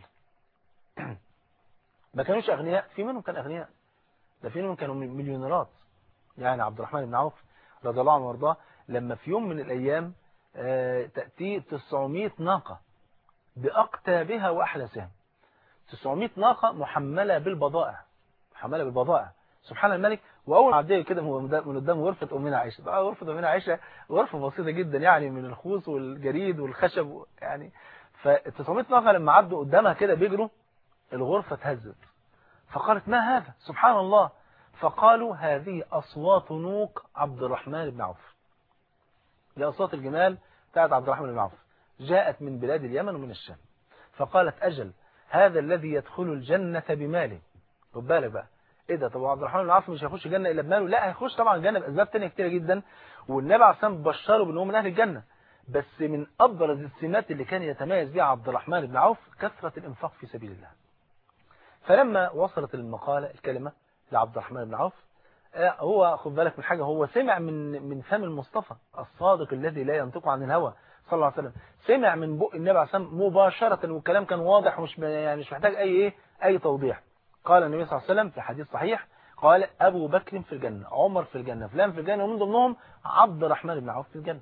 ما كانوش اغنياء في منهم كان اغنياء ده في منهم كانوا مليونيرات يعني عبد الرحمن بن عوف رضي الله عنه وارضاه لما في يوم من الايام تاتي 900 ناقه باقتابها واحلاسها 900 ناقه محمله بالبضائع محمله بالبضائع سبحان الملك واول ما عديه كده من قدام غرفه امنا عائشه بقى غرفه امنا عائشه غرفه بسيطه جدا يعني من الخوص والجريد والخشب يعني ف 900 ناقه لما عدوا قدامها كده بيجروا الغرفه اتهزت فقالت ما هذا سبحان الله فقالوا هذه اصوات نوق عبد الرحمن بن عوف دي اصوات الجمال بتاعت عبد الرحمن بن عوف جاءت من بلاد اليمن ومن الشام فقالت اجل هذا الذي يدخل الجنه بماله خد بالك بقى ايه ده طب عبد الرحمن بن عوف مش هيخش الجنه الا بماله لا هيخش طبعا الجنه باسباب ثانيه كتيره جدا والنبي عليه الصلاه والسلام بشره بان هو من اهل الجنه بس من ابرز السمات اللي كان يتميز بها عبد الرحمن بن عوف كثره الانفاق في سبيل الله فلما وصلت المقاله الكلمه لعبد الرحمن بن عوف هو خد بالك من حاجه هو سمع من من فم المصطفى الصادق الذي لا ينطق عن الهوى صلى الله عليه وسلم سمع من بق النبي عليه الصلاه والسلام مباشره والكلام كان واضح ومش يعني مش محتاج اي ايه اي توضيح قال النبي صلى الله عليه وسلم في حديث صحيح قال أبو بكر في الجنة عمر في الجنة فلان في الجنة ومن ضمنهم عبد الرحمن بن عوف في الجنة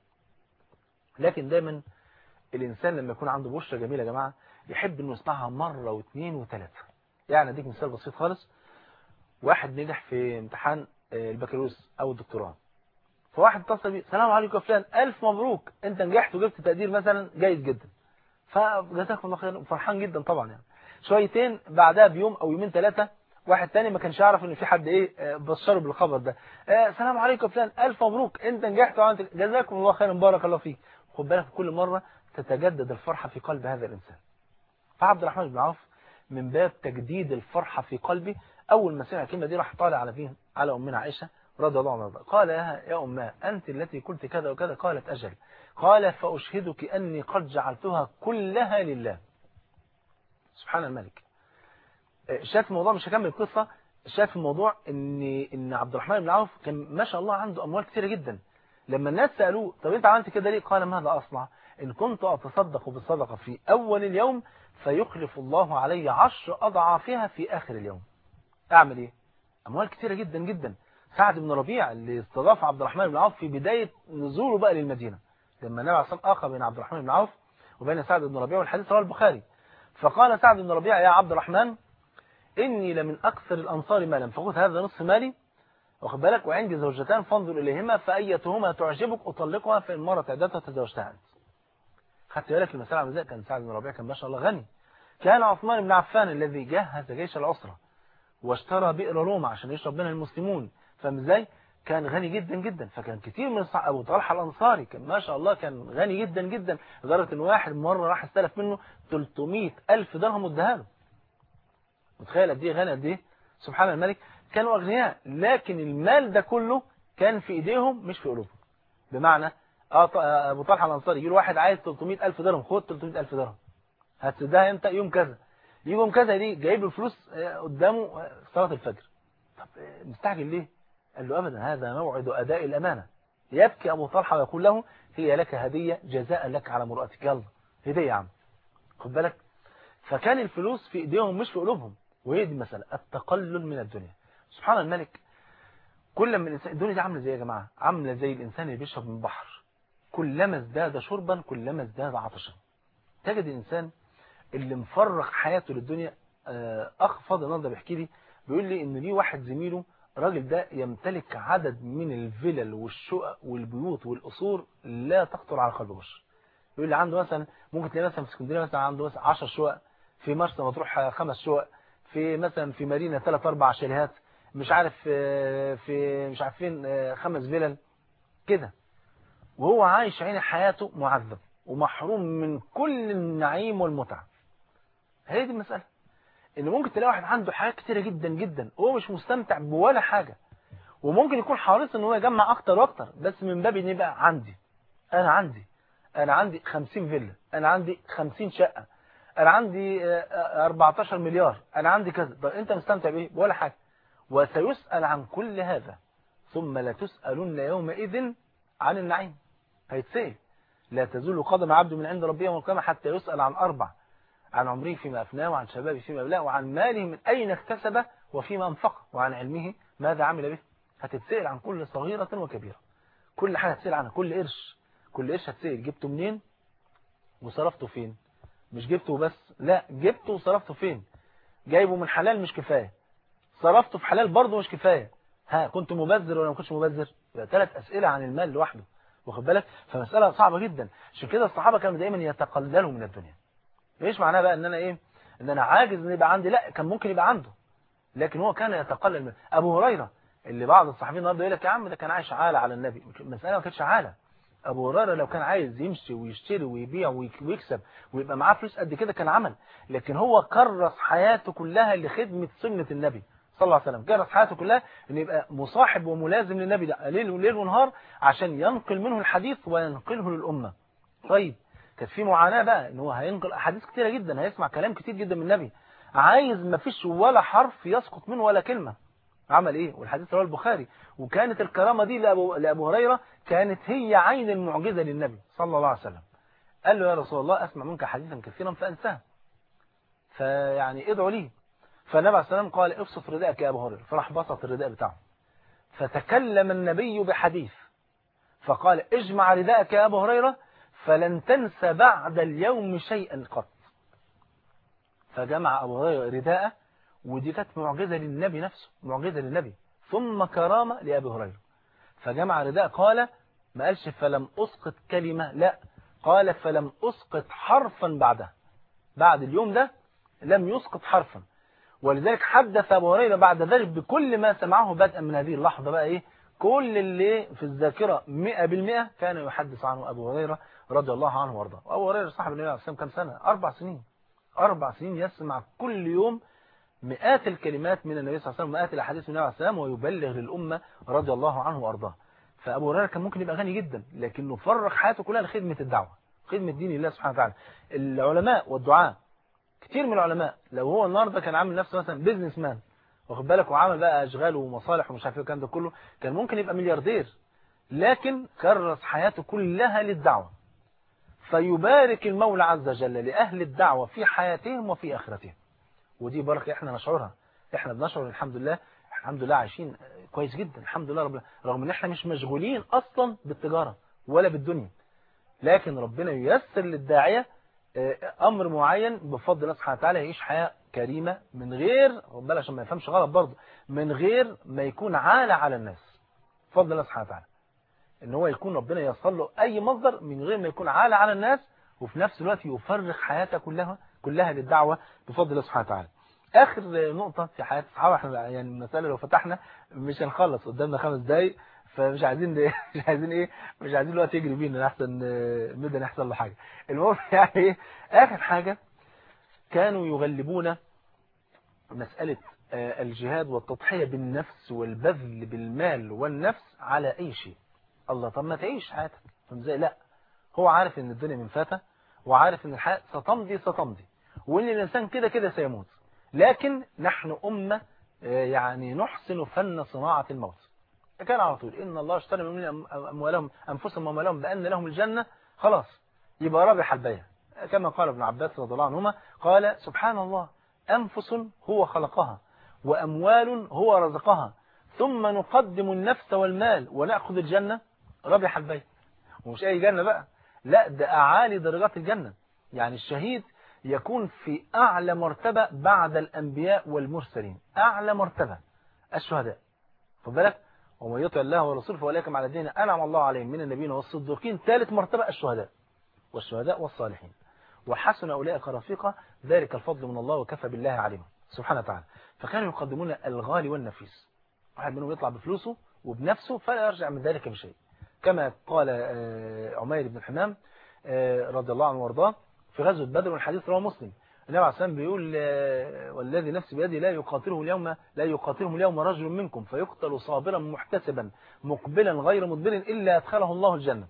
لكن دايما الإنسان لما يكون عنده بشرة جميلة يا جماعة يحب انه يسمعها مرة واثنين وثلاثة يعني اديك مثال بسيط خالص واحد نجح في امتحان البكالوريوس او الدكتوراه فواحد اتصل بيه السلام عليكم يا فلان الف مبروك انت نجحت وجبت تقدير مثلا جيد جدا فجزاكم الله خير فرحان جدا طبعا يعني شويتين بعدها بيوم او يومين ثلاثة واحد تاني ما كانش يعرف ان في حد ايه بشره بالخبر ده السلام آه عليكم فلان الف مبروك انت نجحت وعملت جزاكم الله خيرا بارك الله فيك خد بالك كل مرة تتجدد الفرحة في قلب هذا الانسان فعبد الرحمن بن عوف من باب تجديد الفرحة في قلبي اول ما سمع الكلمه دي راح طالع على فين على امنا عائشه رضي الله عنها قال لها يا اماه انت التي قلت كذا وكذا قالت اجل قال فاشهدك اني قد جعلتها كلها لله سبحان الملك شاف الموضوع مش هكمل القصة شاف الموضوع ان ان عبد الرحمن بن عوف كان ما شاء الله عنده اموال كثيره جدا لما الناس سالوه طب انت عملت كده ليه قال ماذا اصنع ان كنت اتصدق بالصدقه في اول اليوم فيخلف الله علي عشر اضعافها في اخر اليوم اعمل ايه اموال كثيره جدا جدا سعد بن ربيع اللي استضاف عبد الرحمن بن عوف في بدايه نزوله بقى للمدينه لما النبي عليه الصلاة والسلام أخى بين عبد الرحمن بن عوف وبين سعد بن ربيعة والحديث رواه البخاري فقال سعد بن ربيعة يا عبد الرحمن إني لمن أكثر الأنصار مالا فخذ هذا نصف مالي واخد بالك وعندي زوجتان فانظر إليهما فأيتهما تعجبك أطلقها فإن مرت عدتها تزوجتها أنت خدت بالك المسألة عامله ازاي كان سعد بن ربيعة كان ما شاء الله غني كان عثمان بن عفان الذي جهز جيش العسرة واشترى بئر روما عشان يشرب منها المسلمون فاهم ازاي كان غني جدا جدا فكان كتير من صح ابو طلحه الانصاري كان ما شاء الله كان غني جدا جدا لدرجه ان واحد مره راح استلف منه 300 الف درهم واداها له متخيل قد ايه غني قد ايه سبحان الملك كانوا اغنياء لكن المال ده كله كان في ايديهم مش في قلوبهم بمعنى ابو طلحه الانصاري يجي واحد عايز 300 الف درهم خد 300 الف درهم هتسدها امتى يوم كذا يجي يوم كذا دي جايب الفلوس قدامه صلاه الفجر طب مستعجل ليه قال له ابدا هذا موعد اداء الامانه يبكي ابو طلحه ويقول له هي لك هديه جزاء لك على مرؤتك يلا هديه يا عم خد بالك فكان الفلوس في ايديهم مش في قلوبهم وهي دي المساله التقلل من الدنيا سبحان الملك كل ما الانسان الدنيا دي عامله زي يا جماعه عامله زي الانسان اللي بيشرب من بحر كلما ازداد شربا كلما ازداد عطشا تجد الانسان اللي مفرغ حياته للدنيا اخ فاضل النهارده بيحكي لي بيقول لي ان ليه واحد زميله الراجل ده يمتلك عدد من الفلل والشقق والبيوت والقصور لا تخطر على قلب بشر يقول لي عنده مثلا ممكن تلاقي مثلا في اسكندريه مثلا عنده مثلا 10 شقق في مرسى مطروح خمس شقق في مثلا في مارينا ثلاث اربع شاليهات مش عارف في مش عارف فين خمس فلل كده وهو عايش عين حياته معذب ومحروم من كل النعيم والمتعه هي دي المساله ان ممكن تلاقي واحد عنده حاجات كتيره جدا جدا وهو مش مستمتع بولا حاجه وممكن يكون حريص ان هو يجمع اكتر واكتر بس من باب ان يبقى عندي انا عندي انا عندي 50 فيلا انا عندي 50 شقه انا عندي 14 مليار انا عندي كذا طب انت مستمتع بايه ولا حاجه وسيسال عن كل هذا ثم لا تسالون يومئذ عن النعيم هيتسال لا تزول قدم عبد من عند ربه يوم القيامه حتى يسال عن اربع عن عمره فيما أفناه وعن شبابه فيما أبلاه وعن ماله من أين اكتسبه وفيما أنفقه وعن علمه ماذا عمل به هتتسأل عن كل صغيرة وكبيرة كل حاجة هتسأل عنها كل قرش كل قرش هتسأل جبته منين وصرفته فين مش جبته بس لا جبته وصرفته فين جايبه من حلال مش كفاية صرفته في حلال برضه مش كفاية ها كنت مبذر ولا ما كنتش مبذر يبقى ثلاث أسئلة عن المال لوحده واخد بالك فمسألة صعبة جدا عشان كده الصحابة كانوا دايما يتقللوا من الدنيا ايش معناه بقى ان انا ايه ان انا عاجز ان يبقى عندي لا كان ممكن يبقى عنده لكن هو كان يتقلل من ابو هريره اللي بعض الصحابيين النهارده يقول لك يا عم ده كان عايش عاله على النبي المساله ما كانتش عاله ابو هريره لو كان عايز يمشي ويشتري ويبيع ويكسب ويبقى معاه فلوس قد كده كان عمل لكن هو كرس حياته كلها لخدمه سنه النبي صلى الله عليه وسلم كرس حياته كلها ان يبقى مصاحب وملازم للنبي ده ليل وليل ونهار عشان ينقل منه الحديث وينقله للامه طيب كانت في معاناة بقى ان هو هينقل احاديث كتيرة جدا هيسمع كلام كتير جدا من النبي عايز ما فيش ولا حرف يسقط منه ولا كلمة عمل ايه والحديث رواه البخاري وكانت الكرامة دي لأبو, لأبو هريرة كانت هي عين المعجزة للنبي صلى الله عليه وسلم قال له يا رسول الله اسمع منك حديثا كثيرا فانساه فيعني ادعو لي فالنبي عليه السلام قال ابسط رداءك يا ابو هريره فراح بسط الرداء بتاعه فتكلم النبي بحديث فقال اجمع رداءك يا ابو هريره فلن تنسى بعد اليوم شيئا قط فجمع أبو هريرة رداءه ودي كانت معجزة للنبي نفسه معجزة للنبي ثم كرامة لأبي هريرة فجمع رداء قال ما قالش فلم أسقط كلمة لا قال فلم أسقط حرفا بعدها بعد اليوم ده لم يسقط حرفا ولذلك حدث أبو هريرة بعد ذلك بكل ما سمعه بدءا من هذه اللحظة بقى إيه كل اللي في الذاكرة 100% كان يحدث عنه أبو هريرة رضي الله عنه وارضاه وأبو هريرة صاحب النبي عليه الصلاة والسلام كم سنة أربع سنين أربع سنين يسمع كل يوم مئات الكلمات من النبي صلى الله عليه وسلم مئات الأحاديث من النبي عليه الصلاة والسلام ويبلغ للأمة رضي الله عنه وارضاه فأبو هريرة كان ممكن يبقى غني جدا لكنه فرغ حياته كلها لخدمة الدعوة خدمة دين الله سبحانه وتعالى العلماء والدعاء كتير من العلماء لو هو النهارده كان عامل نفسه مثلا بيزنس مان واخد بالك وعمل بقى اشغال ومصالح ومش عارف ايه الكلام ده كله كان ممكن يبقى ملياردير لكن كرس حياته كلها للدعوه فيبارك المولى عز وجل لاهل الدعوه في حياتهم وفي اخرتهم ودي بركه احنا نشعرها احنا بنشعر الحمد لله الحمد لله عايشين كويس جدا الحمد لله رب رغم ان احنا مش مشغولين اصلا بالتجاره ولا بالدنيا لكن ربنا ييسر للداعية أمر معين بفضل الله سبحانه وتعالى يعيش حياة كريمة من غير ربنا عشان ما يفهمش غلط برضه من غير ما يكون عالة على الناس بفضل الله سبحانه وتعالى ان هو يكون ربنا يصل له اي مصدر من غير ما يكون عالة على الناس وفي نفس الوقت يفرغ حياته كلها كلها للدعوة بفضل الله سبحانه وتعالى اخر نقطة في حياة الصحابة احنا يعني المسألة لو فتحنا مش هنخلص قدامنا خمس دقايق فمش عايزين مش عايزين ايه مش عايزين الوقت يجري بينا احسن مدى يحصل له حاجة المهم يعني ايه اخر حاجة كانوا يغلبون مسألة الجهاد والتضحية بالنفس والبذل بالمال والنفس على اي شيء الله طب ما تعيش حياتك ازاي لا هو عارف ان الدنيا من فاتة وعارف ان الحياة ستمضي ستمضي وان الانسان كده كده سيموت لكن نحن أمة يعني نحسن فن صناعة الموت كان على طول إن الله اشترى من أموالهم أنفسهم وأموالهم بأن لهم الجنة خلاص يبقى رابح البيع كما قال ابن عباس رضي الله عنهما قال سبحان الله أنفس هو خلقها وأموال هو رزقها ثم نقدم النفس والمال ونأخذ الجنة رابح البيع ومش أي جنة بقى لا ده أعالي درجات الجنة يعني الشهيد يكون في أعلى مرتبة بعد الأنبياء والمرسلين أعلى مرتبة الشهداء خد بالك ومن يطع الله ورسوله فأولئك على الذين أنعم الله عليهم من النبيين والصديقين ثالث مرتبة الشهداء والشهداء والصالحين وحسن أولئك رفيقا ذلك الفضل من الله وكفى بالله عليما سبحانه وتعالى فكانوا يقدمون الغالي والنفيس واحد منهم يطلع بفلوسه وبنفسه فلا يرجع من ذلك بشيء كما قال عمير بن الحمام رضي الله عنه وارضاه في غزوة بدر والحديث رواه مسلم النبي عليه الصلاة بيقول والذي نفسي بيدي لا يقاتله اليوم لا يقاتلهم اليوم رجل منكم فيقتل صابرا محتسبا مقبلا غير مدبر إلا أدخله الله الجنة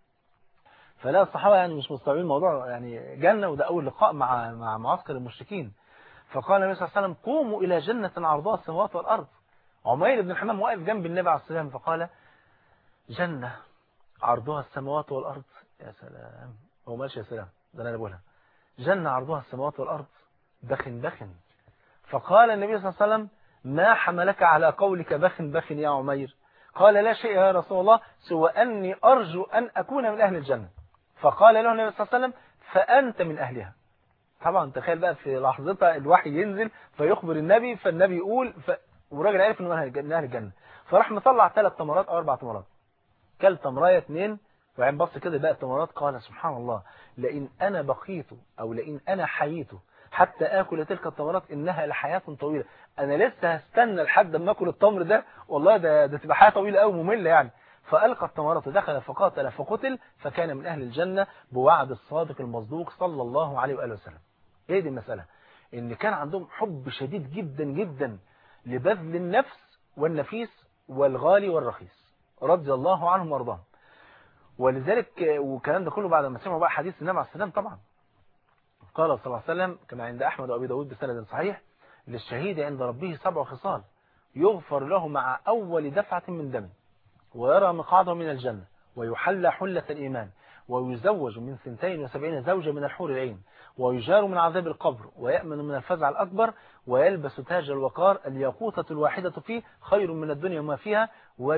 فلا الصحابة يعني مش مستوعبين الموضوع يعني جنة وده أول لقاء مع مع معسكر المشركين فقال النبي صلى الله عليه وسلم قوموا إلى جنة عرضها السماوات والأرض عمير بن الحمام واقف جنب النبي عليه الصلاة والسلام فقال جنة عرضها السماوات والأرض يا سلام هو ماشي يا سلام ده أنا بقولها جنة عرضها السماوات والأرض بخن بخن فقال النبي صلى الله عليه وسلم ما حملك على قولك بخن بخن يا عمير قال لا شيء يا رسول الله سوى أني أرجو أن أكون من أهل الجنة فقال له النبي صلى الله عليه وسلم فأنت من أهلها طبعا تخيل بقى في لحظتها الوحي ينزل فيخبر النبي فالنبي يقول ف... والراجل عارف انه من أهل الجنة فراح مطلع ثلاث تمرات أو أربع تمرات كل تمراية اثنين وبعدين بص كده بقى التمرات قال سبحان الله لئن أنا بقيت أو لئن أنا حييت حتى آكل تلك التمرات إنها لحياة طويلة أنا لسه هستنى لحد ما أكل التمر ده والله ده, ده تبقى حياة طويلة أو مملة يعني فألقى التمرات دخل فقاتل فقتل فكان من أهل الجنة بوعد الصادق المصدوق صلى الله عليه وآله وسلم ايه دي المسألة ان كان عندهم حب شديد جدا جدا لبذل النفس والنفيس والغالي والرخيص رضي الله عنهم وارضاهم ولذلك والكلام ده كله بعد ما سمعوا بقى حديث النبي عليه السلام طبعا قال صلى الله عليه وسلم كما عند أحمد وأبي داود بسند صحيح للشهيد عند ربه سبع خصال يغفر له مع أول دفعة من دم ويرى مقعده من الجنة ويحلى حلة الإيمان ويزوج من سنتين وسبعين زوجة من الحور العين ويجار من عذاب القبر ويأمن من الفزع الأكبر ويلبس تاج الوقار الياقوتة الواحدة فيه خير من الدنيا وما فيها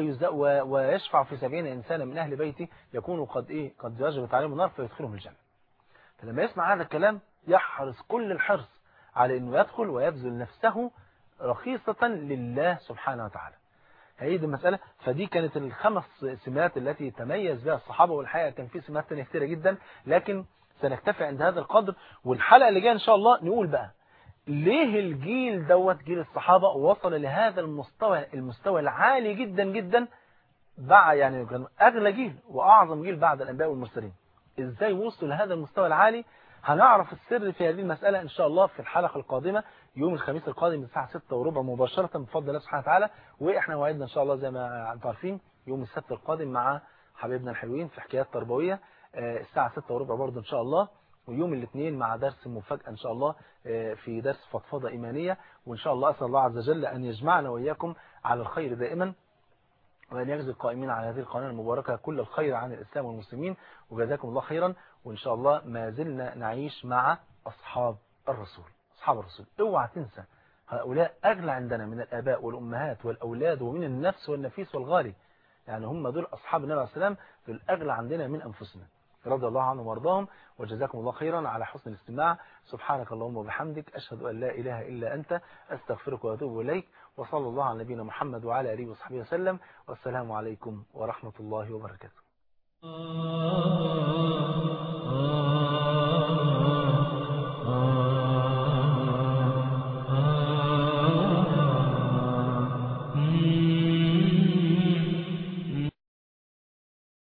ويشفع في سبعين إنسانا من أهل بيته يكون قد إيه قد وجبت عليهم النار فيدخلهم الجنة فلما يسمع هذا الكلام يحرص كل الحرص على أنه يدخل ويبذل نفسه رخيصة لله سبحانه وتعالى هي دي المسألة فدي كانت الخمس سمات التي تميز بها الصحابة والحقيقة كان في سمات تانية كتيرة جدا لكن سنكتفي عند هذا القدر والحلقة اللي جايه إن شاء الله نقول بقى ليه الجيل دوت جيل الصحابة وصل لهذا المستوى المستوى العالي جدا جدا بعد يعني كان أغلى جيل وأعظم جيل بعد الأنبياء والمرسلين إزاي وصلوا لهذا المستوى العالي هنعرف السر في هذه المسألة إن شاء الله في الحلقة القادمة يوم الخميس القادم الساعة 6 وربع مباشرة بفضل الله سبحانه وتعالى وإحنا وعدنا إن شاء الله زي ما أنتم عارفين يوم السبت القادم مع حبيبنا الحلوين في حكايات تربوية الساعة 6 وربع برضه إن شاء الله ويوم الاثنين مع درس مفاجأة إن شاء الله في درس فضفضة إيمانية وإن شاء الله أسأل الله عز وجل أن يجمعنا وإياكم على الخير دائما وأن يجزي القائمين على هذه القناة المباركة كل الخير عن الإسلام والمسلمين وجزاكم الله خيرا وإن شاء الله ما زلنا نعيش مع أصحاب الرسول أصحاب الرسول اوعى تنسى هؤلاء أغلى عندنا من الآباء والأمهات والأولاد ومن النفس والنفيس والغالي يعني هم دول أصحاب النبي عليه السلام دول أغلى عندنا من أنفسنا رضي الله عنهم وارضاهم وجزاكم الله خيرا على حسن الاستماع سبحانك اللهم وبحمدك أشهد أن لا إله إلا أنت أستغفرك وأتوب إليك وصلى الله على نبينا محمد وعلى آله وصحبه وسلم والسلام عليكم ورحمة الله وبركاته